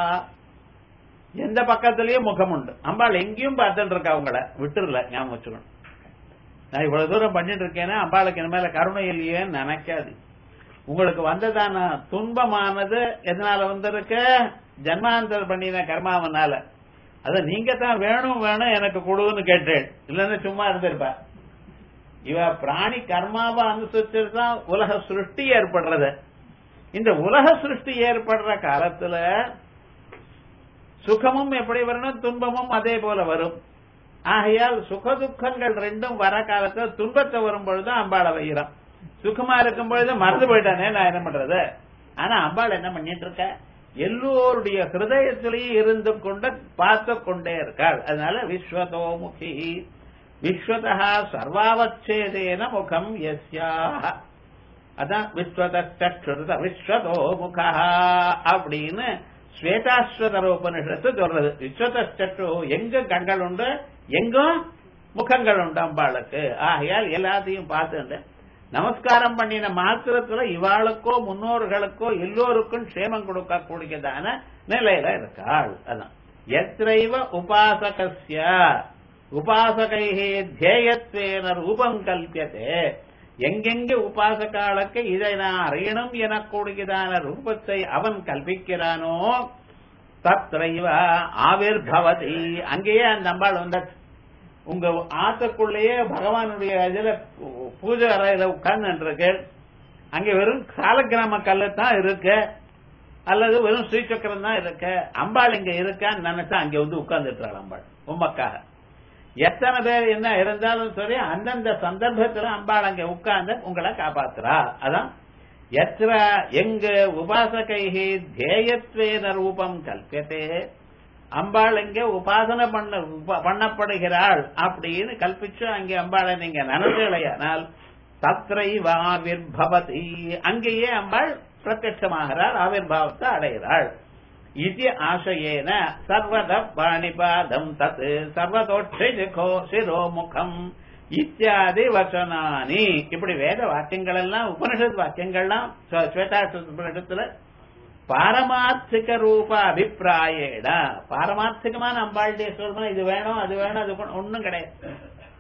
எந்த பக்கத்திலயும் முகம் உண்டு அம்பாள் எங்கேயும் பார்த்துட்டு இருக்கா அவங்கள விட்டுருல ஞாபகம் வச்சுக்கணும் நான் இவ்வளவு தூரம் பண்ணிட்டு இருக்கேன்னா அம்பாளுக்கு என் மேல கருணை இல்லையேன்னு நினைக்காது உங்களுக்கு வந்ததான துன்பமானது எதனால வந்திருக்கு ஜன்மாந்தர் பண்ணின கர்மாவனால அத நீங்க தான் வேணும் வேணும் எனக்கு கொடுன்னு கேட்டேன் இல்லன்னு சும்மா இருந்திருப்ப இவ பிராணி கர்மாவை அனுசரிச்சுட்டு தான் உலக சிருஷ்டி ஏற்படுறது இந்த உலக சிருஷ்டி ஏற்படுற காலத்துல சுகமும் எப்படி வரணும் துன்பமும் அதே போல வரும் ஆகையால் சுக துக்கங்கள் ரெண்டும் வர காலத்துல துன்பத்தை வரும் பொழுது அம்பாளை வைகிறோம் சுகமா இருக்கும் பொழுது மறந்து போயிட்டானே நான் என்ன பண்றது ஆனா அம்பாள் என்ன பண்ணிட்டு இருக்க எல்லோருடைய ஹிருதயத்திலேயே இருந்து கொண்டு பார்த்து கொண்டே இருக்காள் அதனால விஸ்வதோமுகி விஸ்வதா சர்வாவச்சேதேன முகம் எஸ்யாக அதான் விஸ்வதச்சுருத விஸ்வதோ முகா அப்படின்னு ஸ்வேதாஸ்வதர உபனிஷத்து சொல்றது விஸ்வதச்சு எங்க கண்கள் உண்டு எங்கும் முகங்கள் உண்டு அம்பாளுக்கு ஆகையால் எல்லாத்தையும் பார்த்து நமஸ்காரம் பண்ணின மாத்திரத்துல இவாளுக்கோ முன்னோர்களுக்கோ எல்லோருக்கும் க்ஷேமம் கொடுக்கக்கூடியதான நிலையில இருக்காள் அதான் எத்தைவ உபாசகஸ்ய உபாசகை தேயத்வேன ரூபம் கல்பியதே எங்கெங்க உபாசகாளுக்கு இதை நான் அறியணும் எனக்கூடியதான ரூபத்தை அவன் கல்பிக்கிறானோ தத்ரைவ ஆவிர்பவதி அங்கேயே அந்த அம்பாள் வந்தாச்சு உங்க ஆத்துக்குள்ளேயே பகவானுடைய இதுல பூஜை அறையில உட்கார்ந்து இருக்கு அங்க வெறும் காலக்கிராம கல்லு தான் இருக்கு அல்லது வெறும் ஸ்ரீசக்கரம் தான் இருக்கு அம்பாள் இங்க இருக்கான்னு நினைச்சா அங்க வந்து உட்கார்ந்துட்டாள் அம்பாள் உமக்காக எத்தனை பேர் என்ன இருந்தாலும் சரி அந்தந்த சந்தர்ப்பத்துல அம்பாள் அங்க உட்கார்ந்து உங்களை காப்பாத்துறா அதான் எத்திர எங்க உபாசகைகி தேயத்வேன ரூபம் கல்பியத்தே அம்பாள் இங்க உபாசனை பண்ண பண்ணப்படுகிறாள் அப்படின்னு கல்பிச்சு அங்கே அம்பாளை நீங்க நினைச்சலையானால் தத்ரை ஆவிர்பவதி அங்கேயே அம்பாள் பிரத்யமாகிறாள் ஆவிர்பாவத்தை அடைகிறாள் இது ஆசையேன சர்வத பாணிபாதம் தத் சர்வதோட்சோ சிரோமுகம் இத்தியாதி வசனானி இப்படி வேத வாக்கியங்கள் எல்லாம் உபனிஷத் வாக்கியங்கள்லாம் ஸ்வேதாடத்துல பாரமார்த்திக ரூப அபிப்பிராயேட பாரமார்த்திகமான அம்பாளுடைய சொல்லணும் இது வேணும் அது வேணும் அது ஒன்னும் கிடையாது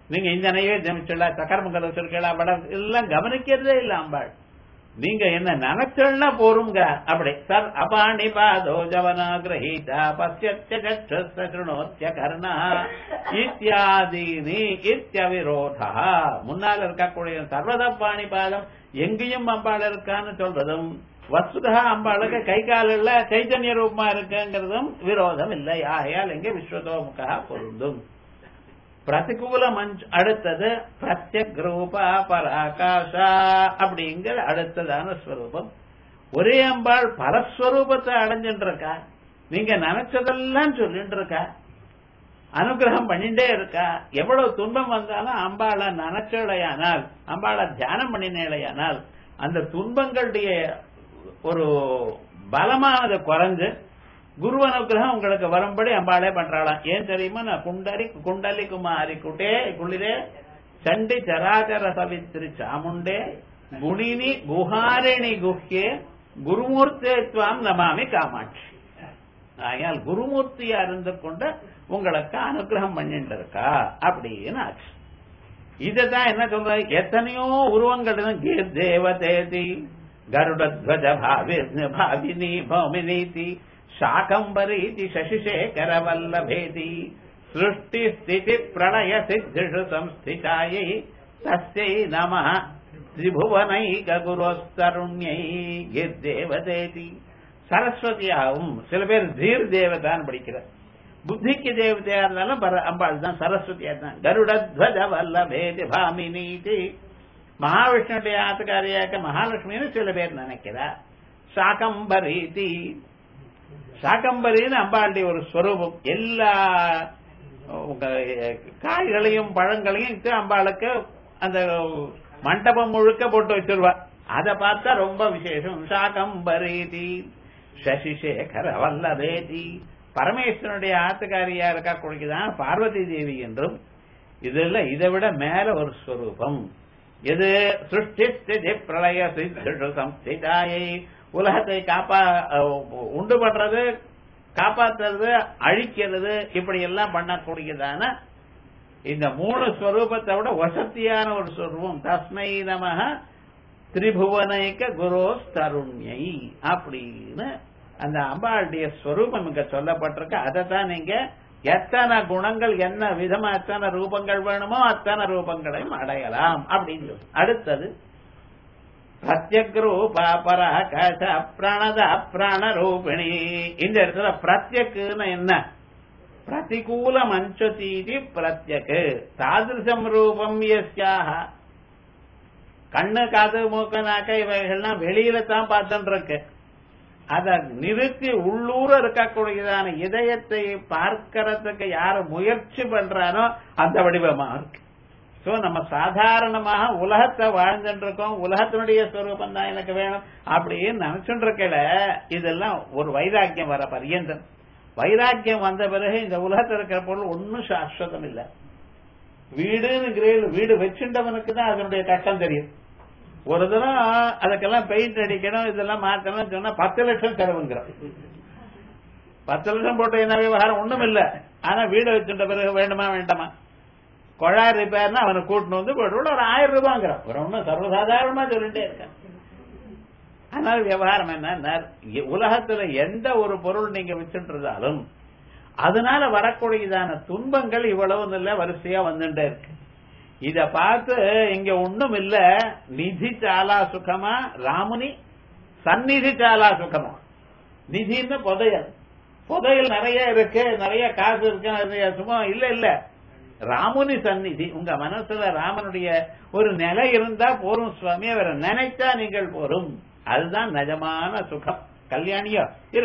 நீங்க இந்த நைவேத்தியம் வச்சுடா சக்கரமங்கல வச்சிருக்கா வட எல்லாம் கவனிக்கிறதே இல்ல அம்பாள் நீங்க என்ன நினைச்சா போருங்க அப்படி சார் அபாணி பாதோ ஜவனா கிரகீதா பசியச்சோத்திய கர்ணா இத்தியாதீனி இத்தியவிரோதா முன்னால் இருக்கக்கூடிய சர்வத பாணி பாதம் எங்கேயும் அம்பாள் இருக்கான்னு சொல்றதும் வசுதா அம்பாளுக்கு கை காலில் சைத்தன்ய ரூபமா இருக்குங்கிறதும் விரோதம் இல்லை ஆகையால் இங்கே விஸ்வதோமுகா பொருந்தும் பிரதிகூல மஞ்ச் அடுத்தது பிரத்யக் ரூபா பராகாஷா அப்படிங்கிற அடுத்ததான ஸ்வரூபம் ஒரே அம்பாள் பரஸ்வரூபத்தை அடைஞ்சுட்டு இருக்கா நீங்க நினைச்சதெல்லாம் சொல்லிட்டு இருக்கா அனுகிரகம் பண்ணிட்டே இருக்கா எவ்வளவு துன்பம் வந்தாலும் அம்பாளை நினைச்சலையானால் அம்பாளை தியானம் பண்ணினேலையானால் அந்த துன்பங்களுடைய ஒரு பலமானது குறைஞ்சு குரு அனுகிரகம் உங்களுக்கு வரும்படி அம்பாளே பண்றாளாம் ஏன் தெரியுமா நான் குண்டரி குண்டலி குமாரி குட்டே குளிரே சண்டி சராச்சர சவித்ரி சாமுண்டே குணினி குஹாரிணி குஹ்யே குருமூர்த்தித்வாம் நமாமி காமாட்சி ஆகையால் குருமூர்த்தியா இருந்து கொண்டு உங்களுக்கு அனுகிரகம் பண்ணிட்டு இருக்கா அப்படின்னு ஆச்சு இதுதான் என்ன சொல்ற எத்தனையோ உருவங்கள் கீர் தேவதேதி கருடத்வஜ பாவி பாவினி பௌமினீதி శాకంబరీతి శశిశేఖరవల్లభేతి సృష్టి స్థితి ప్రళయ సిద్ధిషు సంస్థితాయై తస్యై నమ திரிபுவனைக குரோஸ்தருண்யை தேவதேதி சரஸ்வதியாகவும் சில பேர் தீர் தேவதான்னு படிக்கிறார் புத்திக்கு தேவதையா இருந்தாலும் பர அம்பாள் தான் சரஸ்வதியா தான் கருடத்வஜ வல்லபேதி பாமினீதி மகாவிஷ்ணுடைய ஆத்துக்காரியாக்க மகாலட்சுமின்னு சில பேர் நினைக்கிறார் சாகம்பரீதி சாகம்பரின்னு அம்பாளுடைய ஒரு ஸ்வரூபம் எல்லா காய்களையும் பழங்களையும் அம்பாளுக்கு அந்த மண்டபம் முழுக்க போட்டு வச்சிருவா அத பார்த்தா ரொம்ப விசேஷம் சாகம்பரீதி சசிசேகர வல்லபேதி பரமேஸ்வரனுடைய ஆத்துக்காரியா இருக்கா கொடுக்குதான் பார்வதி தேவி என்றும் இதுல இதை விட மேல ஒரு ஸ்வரூபம் எது சிருஷ்டி ஸ்திதி பிரளய சித்து சம்ஸ்திதாயை உலகத்தை காப்பா உண்டு பண்றது காப்பாத்துறது அழிக்கிறது இப்படி எல்லாம் பண்ணக்கூடியதான இந்த மூணு ஸ்வரூபத்தை விட வசத்தியான ஒரு ஸ்வரூபம் தஸ்மை நமக திரிபுவனைக்க குரோஸ் தருண்யை அப்படின்னு அந்த அம்பாளுடைய ஸ்வரூபம் இங்க சொல்லப்பட்டிருக்கு அதை தான் நீங்க எத்தனை குணங்கள் என்ன விதமா எத்தனை ரூபங்கள் வேணுமோ அத்தனை ரூபங்களையும் அடையலாம் அப்படின்னு அடுத்தது பிரத்யக்ரூபா பராகாச பிரணத பிராணரூபிணி இந்த இடத்துல பிரத்யக்குன்னு என்ன பிரதிகூல மஞ்சதீதி பிரத்யக்கு தாதிருஷம் ரூபம் எஸ்யாக கண்ணு காது மூக்கு நாக்க இவைகள்லாம் வெளியில தான் பார்த்துட்டு இருக்கு அத நிறுத்தி உள்ளூர இருக்கக்கூடியதான இதயத்தை பார்க்கறதுக்கு யாரு முயற்சி பண்றானோ அந்த வடிவமா இருக்கு சோ நம்ம சாதாரணமாக உலகத்தை வாழ்ந்துட்டு இருக்கோம் உலகத்தினுடைய ஸ்வரூபம் தான் எனக்கு வேணும் அப்படின்னு நினைச்சுட்டு இருக்கல இதெல்லாம் ஒரு வைராக்கியம் வர பரியந்தம் வைராக்கியம் வந்த பிறகு இந்த உலகத்தில் இருக்கிற பொருள் ஒன்னும் சாஸ்வதம் இல்ல வீடுன்னு கிரேல் வீடு வச்சுட்டவனுக்கு தான் அதனுடைய கஷ்டம் தெரியும் ஒரு தரம் அதுக்கெல்லாம் பெயிண்ட் அடிக்கணும் இதெல்லாம் மாத்தணும் சொன்னா பத்து லட்சம் செலவுங்கிறோம் பத்து லட்சம் போட்டு என்ன விவகாரம் ஒண்ணும் இல்ல ஆனா வீடு வச்சுட்ட பிறகு வேண்டுமா வேண்டாமா குழாய் ரிப்பேர்னா அவனை கூட்டணும் வந்து போட்டு ஒரு ஆயிரம் ரூபாங்கிறான் ஒரு ஒன்னும் சர்வசாதாரணமா சொல்லிட்டே இருக்கான் ஆனால் விவகாரம் என்ன உலகத்துல எந்த ஒரு பொருள் நீங்க வச்சுட்டு அதனால வரக்கூடியதான துன்பங்கள் இவ்வளவு இல்ல வரிசையா வந்துட்டே இருக்கு இத பார்த்து இங்க ஒண்ணும் இல்ல நிதி சாலா சுகமா ராமுனி சந்நிதி சாலா சுகமா நிதின்னு புதையல் புதையல் நிறைய இருக்கு நிறைய காசு இருக்கு நிறைய சும்மா இல்ல இல்ல ராமுனி சந்நிதி உங்க மனசுல ராமனுடைய ஒரு நிலை இருந்தா போரும் சுவாமி அவரை நினைத்தா நீங்கள் போரும் அதுதான் நிஜமான சுகம் கல்யாணியோ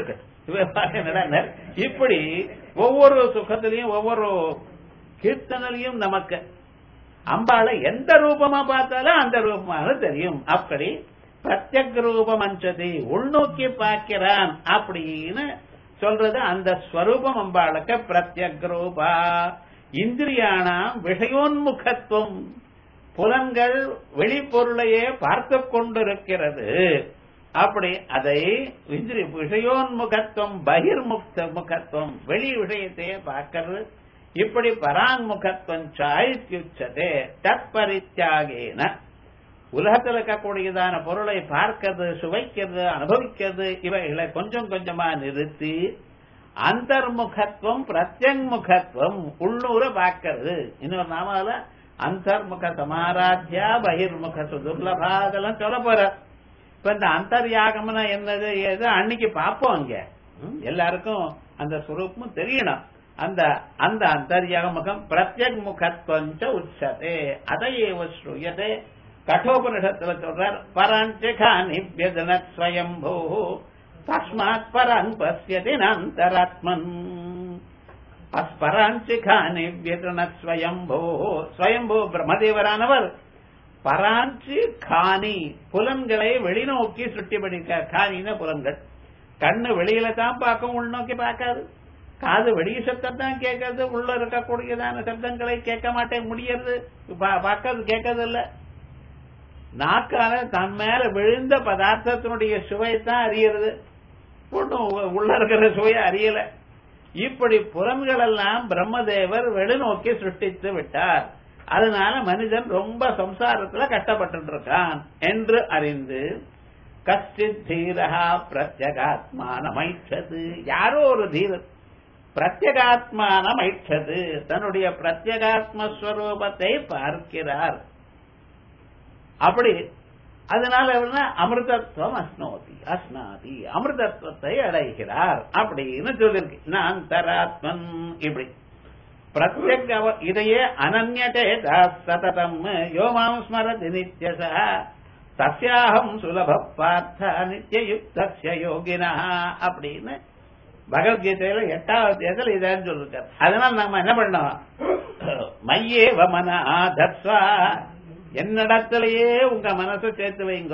இருக்கு இப்படி ஒவ்வொரு சுகத்திலையும் ஒவ்வொரு கீர்த்தனையும் நமக்கு அம்பாளை எந்த ரூபமா பார்த்தாலும் அந்த ரூபமாக தெரியும் அப்படி பிரத்யக் ரூபம் அஞ்சதி உள்நோக்கி பார்க்கிறான் அப்படின்னு சொல்றது அந்த ஸ்வரூபம் அம்பாளுக்கு பிரத்யக் ரூபா இந்திரியானாம் விஷயோன்முகத்துவம் புலன்கள் வெளிப்பொருளையே பார்த்து கொண்டிருக்கிறது அப்படி அதை இந்திரி விஷயோன்முகத்துவம் பகிர்முக்த முகத்துவம் வெளி விஷயத்தையே பார்க்கிறது இப்படி பராங்முகத்துவம் சாய்த்யுச்சதே தற்பரித்தியாகேன உலகத்தில் இருக்கக்கூடியதான பொருளை பார்க்கிறது சுவைக்கிறது அனுபவிக்கிறது இவைகளை கொஞ்சம் கொஞ்சமா நிறுத்தி அந்தர்முகத்துவம் பிரத்யங்முகத்துவம் உள்ளூர பார்க்கிறது இன்னொரு நாமால அந்தர்முக சமாராத்தியா பகிர்முக சுதுர்லபா அதெல்லாம் சொல்ல போற இப்ப இந்த அந்தர்யாகம்னா என்னது ஏது அன்னைக்கு பார்ப்போம் அங்க ம், எல்லாருக்கும் அந்த சுரூபமும் தெரியணும் அந்த அந்த அந்தர்யாகமுகம் பிரத்யக் முகத்வம் ச உச்சதே அதையேவ ஸ்ரூயதே கட்டோபனிஷத்துல சொல்றார் பராஞ்சகானி வியதன ஸ்வயம்போ தஸ்மாத் பரங் பசியதி அந்தராத்மன் பராஞ்சிகானி வியதன ஸ்வயம்போ ஸ்வயம்போ பிரம்மதேவரானவர் பராஞ்சி காணி புலன்களை வெளிநோக்கி சுட்டி பண்ணிருக்கார் காணின புலன்கள் கண்ணு வெளியில தான் பார்க்கும் உள்நோக்கி பார்க்காது காது வெளிய சத்தம் தான் கேட்கறது உள்ள இருக்கக்கூடியதான சப்தங்களை கேட்க மாட்டேன் முடியறது பா- பார்க்கறது கேட்கறது இல்ல நாக்கால தன் மேல விழுந்த பதார்த்தத்தினுடைய சுவையத்தான் அறியறது ஒண்ணும் உ- உள்ள இருக்கிற சுவையை அறியல இப்படி புலன்கள் எல்லாம் பிரம்மதேவர் வெளிநோக்கி சிருஷ்டித்து விட்டார் அதனால மனிதன் ரொம்ப சம்சாரத்துல கஷ்டப்பட்டு இருக்கான் என்று அறிந்து கஷ்டித் தீரா பிரத்யகாத்மானமைச்சது யாரோ ஒரு தீரர் பிரத்யகாத்மானமைச்சது தன்னுடைய பிரத்யகாத்மஸ்வரூபத்தை பார்க்கிறார் அப்படி அதனால என்ன அமிர்தத்துவம் அஸ்னோதி அஸ்னாதி அமிர்தத்துவத்தை அடைகிறார் அப்படின்னு சொல்லியிருக்கு நான் தராத்மன் இப்படி பிரத்யக் அவ- இதையே அனன்யதே சததம் யோமாம் ஸ்மரதி நித்யச தஸ்யாஹம் சுலப பார்த்த நித்தியயுக்தஸ்ய யோகினா அப்படின்னு பகவத்கீதையில எட்டாவது தேர்தல் இதான் சொல்லிருக்கார் அதனால நாம என்ன பண்ணோம் மையே வமன தத்வா என்னிடத்திலேயே உங்க மனசை சேர்த்து வைங்க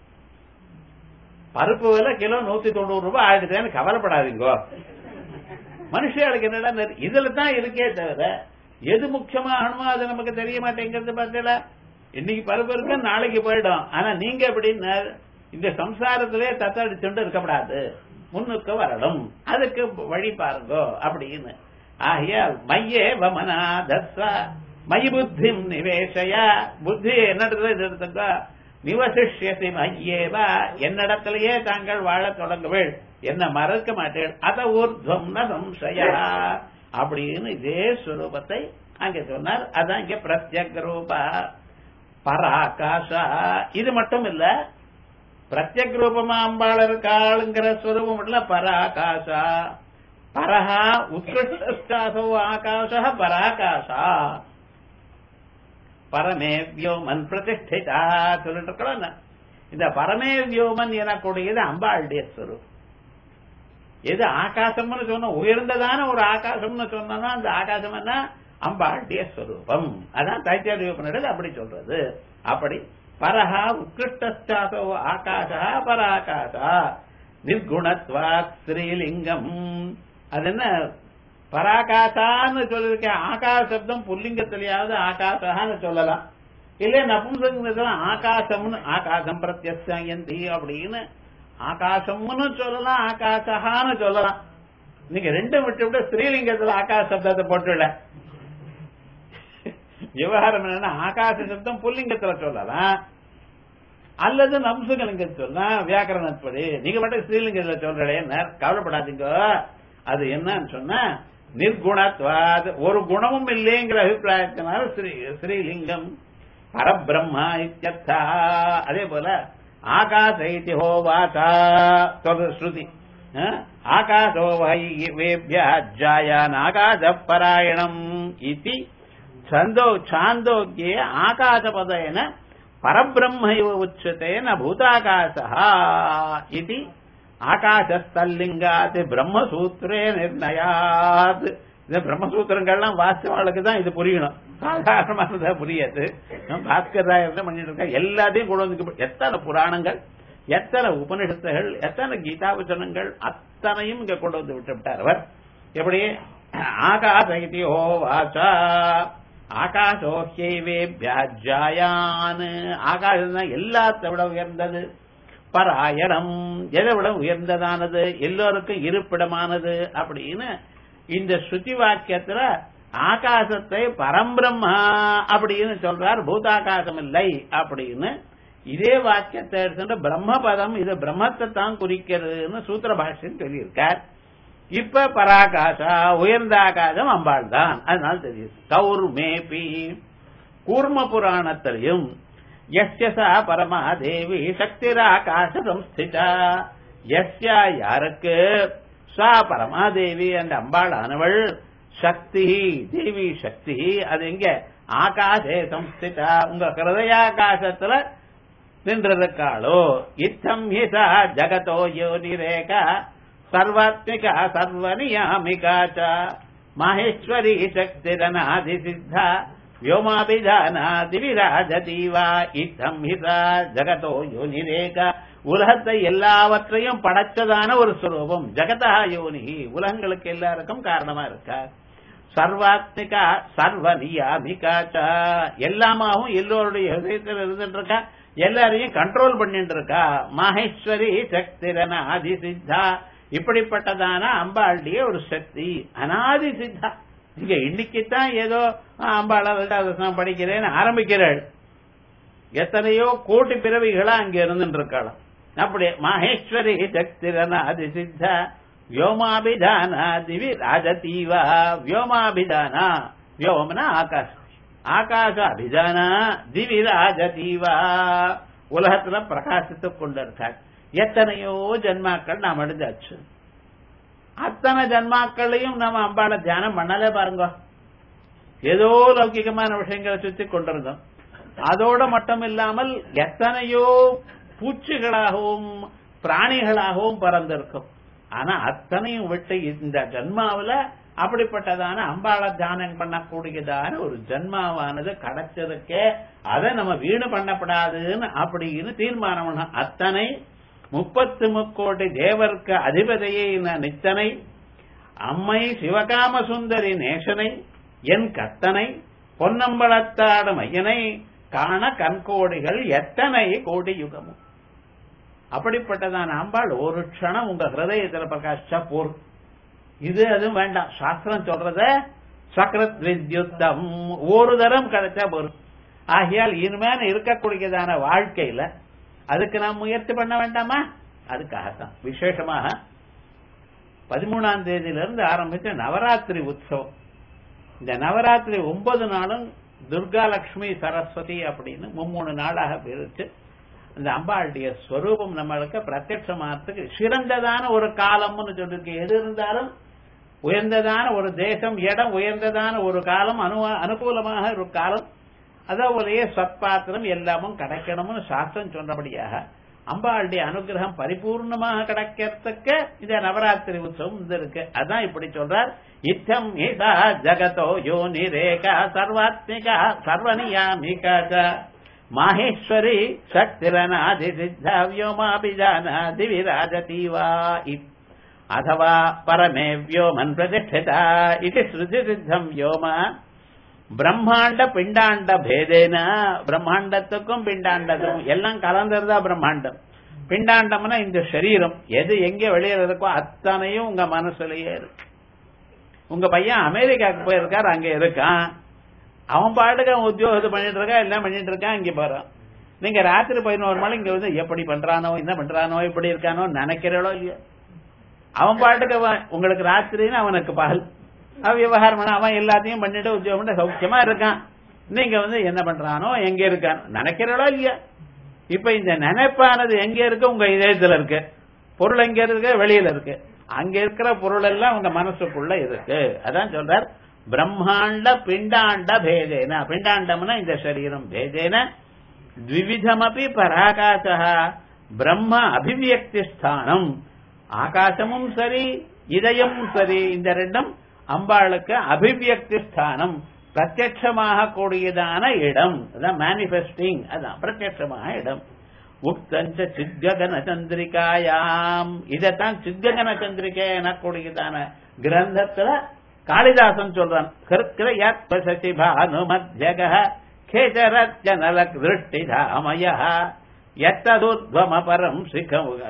பருப்பு விலை கிலோ நூத்தி தொண்ணூறு ரூபாய் ஆயிடுதுன்னு கவலைப்படாதீங்க மனுஷர்களுக்கு என்னடா இந்த- இதுல தான் இருக்கே தவிர எது முக்கியமாகணுமோ அது நமக்கு தெரிய மாட்டேங்கிறது பார்த்தல இன்னைக்கு பருப்பு இருக்கு நாளைக்கு போயிடும் ஆனா நீங்க எப்படின்னு இந்த சம்சாரத்திலே தத்தடிச்சுட்டு இருக்கப்படாது முன்னுக்கு வரணும் அதுக்கு வழி பாருங்க அப்படின்னு ஆகியால் மையே வமனா தஸ்வா மை புத்தி நிவேசய புத்தி என்னிடத்துல இது எடுத்துங்க நிவசிஷ்யசி மையேவா என்னிடத்திலேயே தாங்கள் வாழத் தொடங்குவேள் என்ன மறக்க மாட்டேன் அத ஊர்துவம் ந சம்சய அப்படின்னு இதே ஸ்வரூபத்தை அங்க சொன்னார் அதான் இங்க பிரத்யக் ரூபா பராகாசா இது மட்டும் இல்ல பிரத்யக் ரூபமா அம்பாள் இருக்காளுங்கிற ஸ்வரூபம் இல்ல பராகாசா பரஹா உத்கிருஷ்டாசோ ஆகாச பராகாசா பரமே வியோமன் பிரதிஷ்டிதா சொல்லிட்டு இருக்கோம் இந்த பரமே வியோமன் எனக்கூடியது அம்பாளுடைய ஸ்வரூபம் எது ஆகாசம்னு சொன்ன உயர்ந்ததான ஒரு ஆகாசம்னு சொன்னா அந்த ஆகாசம் என்ன அம்பாளுடைய ஸ்வரூபம் அதான் தைத்தியாரிய உபநிடல் அப்படி சொல்றது அப்படி பரஹா உத்கிருஷ்டாசோ ஆகாசா பராகாசா நிர்குணத்வா ஸ்ரீலிங்கம் அது என்ன பராகாசான்னு சொல்லிருக்கேன் ஆகாச சப்தம் புல்லிங்கத்திலேயாவது ஆகாசான்னு சொல்லலாம் இல்ல நபும்சகத்துல ஆகாசம்னு ஆகாசம் பிரத்யந்தி அப்படின்னு ஆகாசம்னு சொல்லலாம் ஆகாசகான்னு சொல்லலாம் நீங்க ரெண்டும் விட்டு விட்டு ஸ்ரீலிங்கத்துல ஆகாச சப்தத்தை போட்டுல விவகாரம் என்னன்னா ஆகாச சப்தம் புல்லிங்கத்துல சொல்லலாம் அல்லது நம்சுகலிங்க சொன்னா வியாக்கரணப்படி நீங்க மட்டும் ஸ்ரீலிங்கத்துல சொல்றேன்னு கவலைப்படாதீங்க அது என்னன்னு சொன்னா நிர்குணத்வாத் ஒரு குணமும் இல்லைங்கிற அபிப்பிராயத்தினால ஸ்ரீ ஸ்ரீலிங்கம் பரபிரம்மா இத்தியர்த்தா அதே போல ஆகாச இதி ஹோவாசா சொல்ற ஸ்ருதி அஹ், ஆகாசோ வை வேபிய ஜாயான் ஆகாச பராயணம் இதி छन्दो छान्दोग्ये आकाशपदेन परब्रह्म इव उच्यते न भूताकाशः इति ஆகாசஸ்தல்லிங்காத் பிரம்மசூத்திரே நிர்ணயாத் இந்த பிரம்மசூத்திரங்கள்லாம் வாஸ்தவாளுக்கு தான் இது புரியணும் சாதாரணமானதா புரியாது பாஸ்கர் ராயர் என்ன பண்ணிட்டு இருக்கா எல்லாத்தையும் கொண்டு வந்து எத்தனை புராணங்கள் எத்தனை உபனிஷத்துகள் எத்தனை கீதாவச்சனங்கள் அத்தனையும் இங்க கொண்டு வந்து விட்டு விட்டார் அவர் எப்படி ஆகாச இதி ஹோவாசா ஆகாசோ ஹேவேபியாஜாயான் ஆகாசம் தான் எல்லாத்தை விட உயர்ந்தது பராயணம் எதை விட உயர்ந்ததானது எல்லோருக்கும் இருப்பிடமானது அப்படின்னு இந்த ஸ்ருதி வாக்கியத்துல ஆகாசத்தை பரம்பிரம்மா அப்படின்னு சொல்றார் பூதாகாசம் இல்லை அப்படின்னு இதே வாக்கியத்தை எடுத்துட்டு பிரம்மபதம் இது பிரம்மத்தை தான் குறிக்கிறதுன்னு சூத்திர பாஷ்யம் சொல்லியிருக்கார் இப்ப பராகாசா உயர்ந்த ஆகாசம் அம்பாள் தான் அதனால தெரியுது கௌர் மேபி கூர்ம புராணத்திலையும் எஸ்யசா பரமாதேவி சக்திராகாச சம்ஸ்திதா எஸ்யா யாருக்கு சா பரமாதேவி அந்த அம்பாள் ஆனவள் சக்தி தேவி சக்தி அது எங்க ஆகாசே சம்ஸ்திதா உங்க ஹிருதயாகாசத்துல நின்றிருக்காளோ இத்தம் ஹிதா ஜகதோ யோனிரேகா சர்வாத்மிகா சர்வநியாமிகா ச மாஹேஸ்வரி சக்திரநாதி சித்தா வியோமாபிதானாதி விராஜதீவா இத்தம் ஹிதா ஜகதோ யோனிரேகா உலகத்தை எல்லாவற்றையும் படைச்சதான ஒரு சுரூபம் ஜெகதா யோனி உலகங்களுக்கு எல்லாருக்கும் காரணமா இருக்கார் சர்வாத்மிகா சர்வ நியாமிகா எல்லாமாவும் எல்லோருடைய ஹிருதயத்தில் இருந்துட்டு இருக்கா எல்லாரையும் கண்ட்ரோல் பண்ணிட்டு இருக்கா மாஹேஸ்வரி சக்திரன ஆதி சித்தா இப்படிப்பட்டதான அம்பாளுடைய ஒரு சக்தி அனாதி சித்தா இங்க இன்னைக்குத்தான் ஏதோ அம்பாள தரிசனம் படிக்கிறேன்னு ஆரம்பிக்கிறாள் எத்தனையோ கோட்டி பிறவிகளா அங்க இருந்துட்டு இருக்கலாம் அப்படி மகேஸ்வரி சக்திரன ஆதி சித்தா வியோமாபிதானா திவி ராஜதீவா வியோமாபிதானா வியோமனா ஆகாசம் ஆகாச அபிதானா திவி ராஜதீவா உலகத்துல பிரகாசித்துக் கொண்டிருக்காள் எத்தனையோ ஜன்மாக்கள் நாம் அடைஞ்சாச்சு அத்தனை ஜன்மாக்களையும் நம்ம அம்பாள தியானம் பண்ணலே பாருங்க ஏதோ லௌகிகமான விஷயங்களை சுத்தி கொண்டிருந்தோம் அதோட மட்டும் இல்லாமல் எத்தனையோ பூச்சிகளாகவும் பிராணிகளாகவும் பறந்திருக்கும் ஆனா அத்தனையும் விட்டு இந்த ஜன்மாவில அப்படிப்பட்டதான அம்பாள தியானம் பண்ணக்கூடியதான ஒரு ஜன்மாவானது கிடைச்சதுக்கே அதை நம்ம வீடு பண்ணப்படாதுன்னு அப்படின்னு தீர்மானம் பண்ண அத்தனை முப்பத்து முக்கோடி தேவர்க்கு அதிபதியை நித்தனை அம்மை சிவகாம சுந்தரி நேசனை என் கத்தனை பொன்னம்பலத்தாடு மையனை காண கண்கோடிகள் எத்தனை கோடி யுகமும் அப்படிப்பட்டதான அம்பாள் ஒரு க்ஷணம் உங்க ஹிருதயத்துல பிரகாஷா போர் இது அதுவும் வேண்டாம் சாஸ்திரம் சொல்றத சக்கரத் வித்யுத்தம் ஒரு தரம் கிடைச்சா போரும் ஆகையால் இனிமேல் இருக்கக்கூடியதான வாழ்க்கையில அதுக்கு நாம் முயற்சி பண்ண வேண்டாமா அதுக்காகத்தான் விசேஷமாக பதிமூணாம் தேதியிலிருந்து ஆரம்பிச்ச நவராத்திரி உற்சவம் இந்த நவராத்திரி ஒன்பது நாளும் துர்கா லட்சுமி சரஸ்வதி அப்படின்னு மும்மூணு நாளாக பிரிச்சு அந்த அம்பாளுடைய ஸ்வரூபம் நம்மளுக்கு பிரத்யட்சமானத்துக்கு சிறந்ததான ஒரு காலம்னு சொல்லிருக்கு எது இருந்தாலும் உயர்ந்ததான ஒரு தேசம் இடம் உயர்ந்ததான ஒரு காலம் அனு அனுகூலமாக ஒரு காலம் அதோலையே சத்பாத்திரம் எல்லாமும் கிடைக்கணும்னு சாஸ்திரம் சொன்னபடியாக அம்பாளுடைய அனுகிரகம் பரிபூர்ணமாக கிடைக்கிறதுக்கு இந்த நவராத்திரி உற்சவம் இந்த இருக்கு அதான் இப்படி சொல்றார் இத்தம் இதா ஜகதோ யோனி ரேகா சர்வாத்மிகா சர்வநியாமிகா மாஹேஸ்வரி சக்திரநாதி சித்தா வியோமாபிஜானாதி விராஜதீவா அதவா பரமே வியோமன் பிரதிஷ்டிதா இது ஸ்ருதி சித்தம் வியோமா பிரம்மாண்ட பிண்டாண்ட பேதேன பிரம்மாண்டத்துக்கும் பிண்டாண்டத்துக்கும் எல்லாம் கலந்துருதா பிரம்மாண்டம் பிண்டாண்டம்னா இந்த சரீரம் எது எங்க வெளியில இருக்கோ அத்தனையும் உங்க மனசுலயே இருக்கு உங்க பையன் அமெரிக்காவுக்கு போயிருக்காரு அங்க இருக்கான் அவன் பாட்டுக்கு அவன் உத்தியோகத்தை பண்ணிட்டு இருக்கா எல்லாம் பண்ணிட்டு இருக்கான் இங்க போறான் நீங்க ராத்திரி பதினோரு மணி இங்க வந்து எப்படி பண்றானோ என்ன பண்றானோ இப்படி இருக்கானோ நினைக்கிறளோ இல்லையோ அவன் பாட்டுக்கு அவன் உங்களுக்கு ராத்திரின்னு அவனுக்கு பகல் அவன் விவகாரம் பண்ண அவன் எல்லாத்தையும் பண்ணிட்டு உத்தியோகம் பண்ணி சௌக்கியமா இருக்கான் நீங்க வந்து என்ன பண்றானோ எங்க இருக்கானோ நினைக்கிறளோ இல்லையா இப்ப இந்த நினைப்பானது எங்க இருக்கு உங்க இதயத்துல இருக்கு பொருள் எங்க இருக்கு வெளியில இருக்கு அங்க இருக்கிற பொருள் எல்லாம் உங்க மனசுக்குள்ள இருக்கு அதான் சொல்றார் பிரம்மாண்ட பிண்டாண்ட பேதேன பிண்டாண்டம்னா இந்த சரீரம் பேதேன த்விவிதமபி பராகாசா பிரம்ம அபிவியக்தி ஸ்தானம் ஆகாசமும் சரி இதயமும் சரி இந்த ரெண்டும் அம்பாளுக்கு அபிவியக்தி ஸ்தானம் பிரத்யட்சமாக கூடியதான இடம் அதான் மேனிபெஸ்டிங் அதான் பிரத்யட்சமாக இடம் உக்தஞ்ச சித்ககன சந்திரிகாயாம் இதத்தான் சித்ககன சந்திரிகை எனக்கூடியதான கிரந்தத்துல காளிதாசன் சொல்றான் சசி பானு மத்தியக கேச்சரஜனலக் திருஷ்டிதாமய எத்ததுத்வமபரம்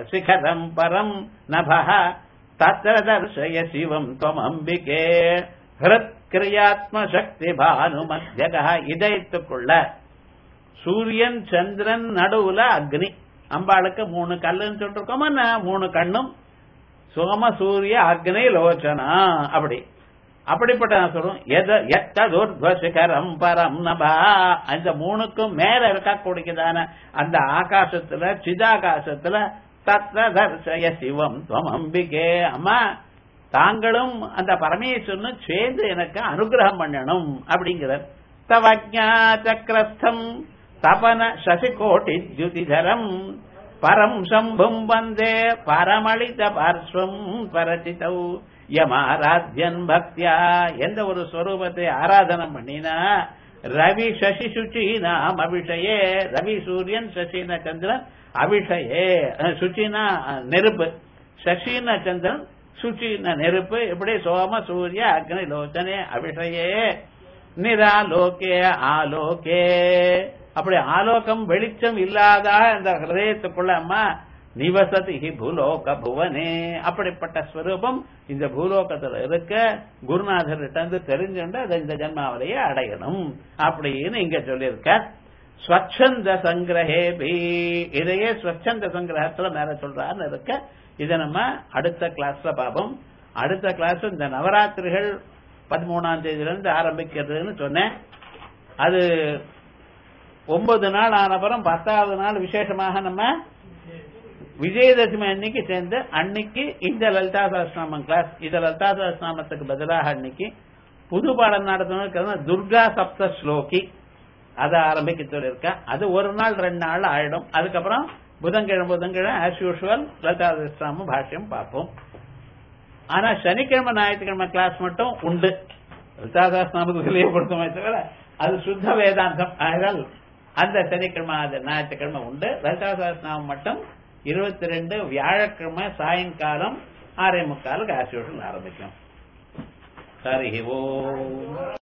சிகரம் பரம் நப தத்திர தர்சய சிவம் துவமம்பிகே ஹிருத் கிரியாத்ம சக்தி பானு மத்தியக இதயத்துக்குள்ள சூரியன் சந்திரன் நடுவுல அக்னி அம்பாளுக்கு மூணு கல்லுன்னு சொல்லிருக்கோமா மூணு கண்ணும் சோம சூரிய அக்னி லோச்சனா அப்படி அப்படிப்பட்ட நான் சொல்றோம் எத்ததுர்வசிகரம் பரம் நபா அந்த மூணுக்கும் மேல இருக்கக்கூடியதான அந்த ஆகாசத்துல சிதாகாசத்துல தத்ர தர்சய சிவம் துவம் அம்பிகே அம்மா தாங்களும் அந்த பரமேஸ்வரனும் சேர்ந்து எனக்கு அனுகிரகம் பண்ணணும் அப்படிங்கிறார் தவஜா சக்கரஸ்தம் தபன சசிகோட்டி ஜுதிதரம் பரம் சம்பும் வந்தே பரமளித பார்ஸ்வம் பரச்சிதௌ யமாராத்யன் பக்தியா எந்த ஒரு ஸ்வரூபத்தை ஆராதனம் பண்ணினா ரவி சசி சுச்சி நாம் அபிஷயே ரவி சூரியன் சசின சந்திரன் அபிஷயே சுச்சினா நெருப்பு சசின சந்திரன் சுச்சின நெருப்பு இப்படி சோம சூரிய அக்னி லோச்சனே அபிஷயே நிராலோகே ஆலோகே அப்படி ஆலோகம் வெளிச்சம் இல்லாத அந்த ஹிருதயத்துக்குள்ள அம்மா நிவசதி பூலோக புவனே அப்படிப்பட்ட ஸ்வரூபம் இந்த பூலோகத்துல இருக்க குருநாதர்கிட்ட இருந்து தெரிஞ்சுண்டு அதை இந்த ஜன்மாவிலேயே அடையணும் அப்படின்னு இங்க சொல்லியிருக்க ஸ்வச்சந்த சங்கிரகே பி இதையே ஸ்வச்சந்த சங்கிரகத்துல மேல சொல்றான்னு இருக்க இதை நம்ம அடுத்த கிளாஸ்ல பார்ப்போம் அடுத்த கிளாஸ் இந்த நவராத்திரிகள் பதிமூணாம் தேதியில இருந்து ஆரம்பிக்கிறதுன்னு சொன்னேன் அது ஒன்பது நாள் ஆனப்புறம் பத்தாவது நாள் விசேஷமாக நம்ம விஜயதசமி அன்னைக்கு சேர்ந்து அன்னைக்கு இந்த லலிதா சஹஸ்ரநாமம் கிளாஸ் இந்த லலிதா சஹஸ்ரநாமத்துக்கு பதிலாக அன்னைக்கு புது பாடம் நடத்தணும் துர்கா சப்த ஸ்லோகி அதை ஆரம்பிக்க சொல்லியிருக்கேன் அது ஒரு நாள் ரெண்டு நாள் ஆயிடும் அதுக்கப்புறம் புதன்கிழமை புதன்கிழமை ஆஸ் யூஷுவல் லலிதா சஹஸ்ரநாம பாஷ்யம் பார்ப்போம் ஆனா சனிக்கிழமை ஞாயிற்றுக்கிழமை கிளாஸ் மட்டும் உண்டு லலிதா சஹஸ்ரநாமத்துக்கு தெளிவுபடுத்துமே தவிர அது சுத்த வேதாந்தம் ஆகையால் அந்த சனிக்கிழமை அது ஞாயிற்றுக்கிழமை உண்டு லலிதா சஹஸ்ரநாமம் மட்டும் இருபத்தி ரெண்டு வியாழக்கிழமை சாயங்காலம் ஆறே முக்காலுக்கு ஆசியோஷன் ஆரம்பிக்கும் ஹரி ஓ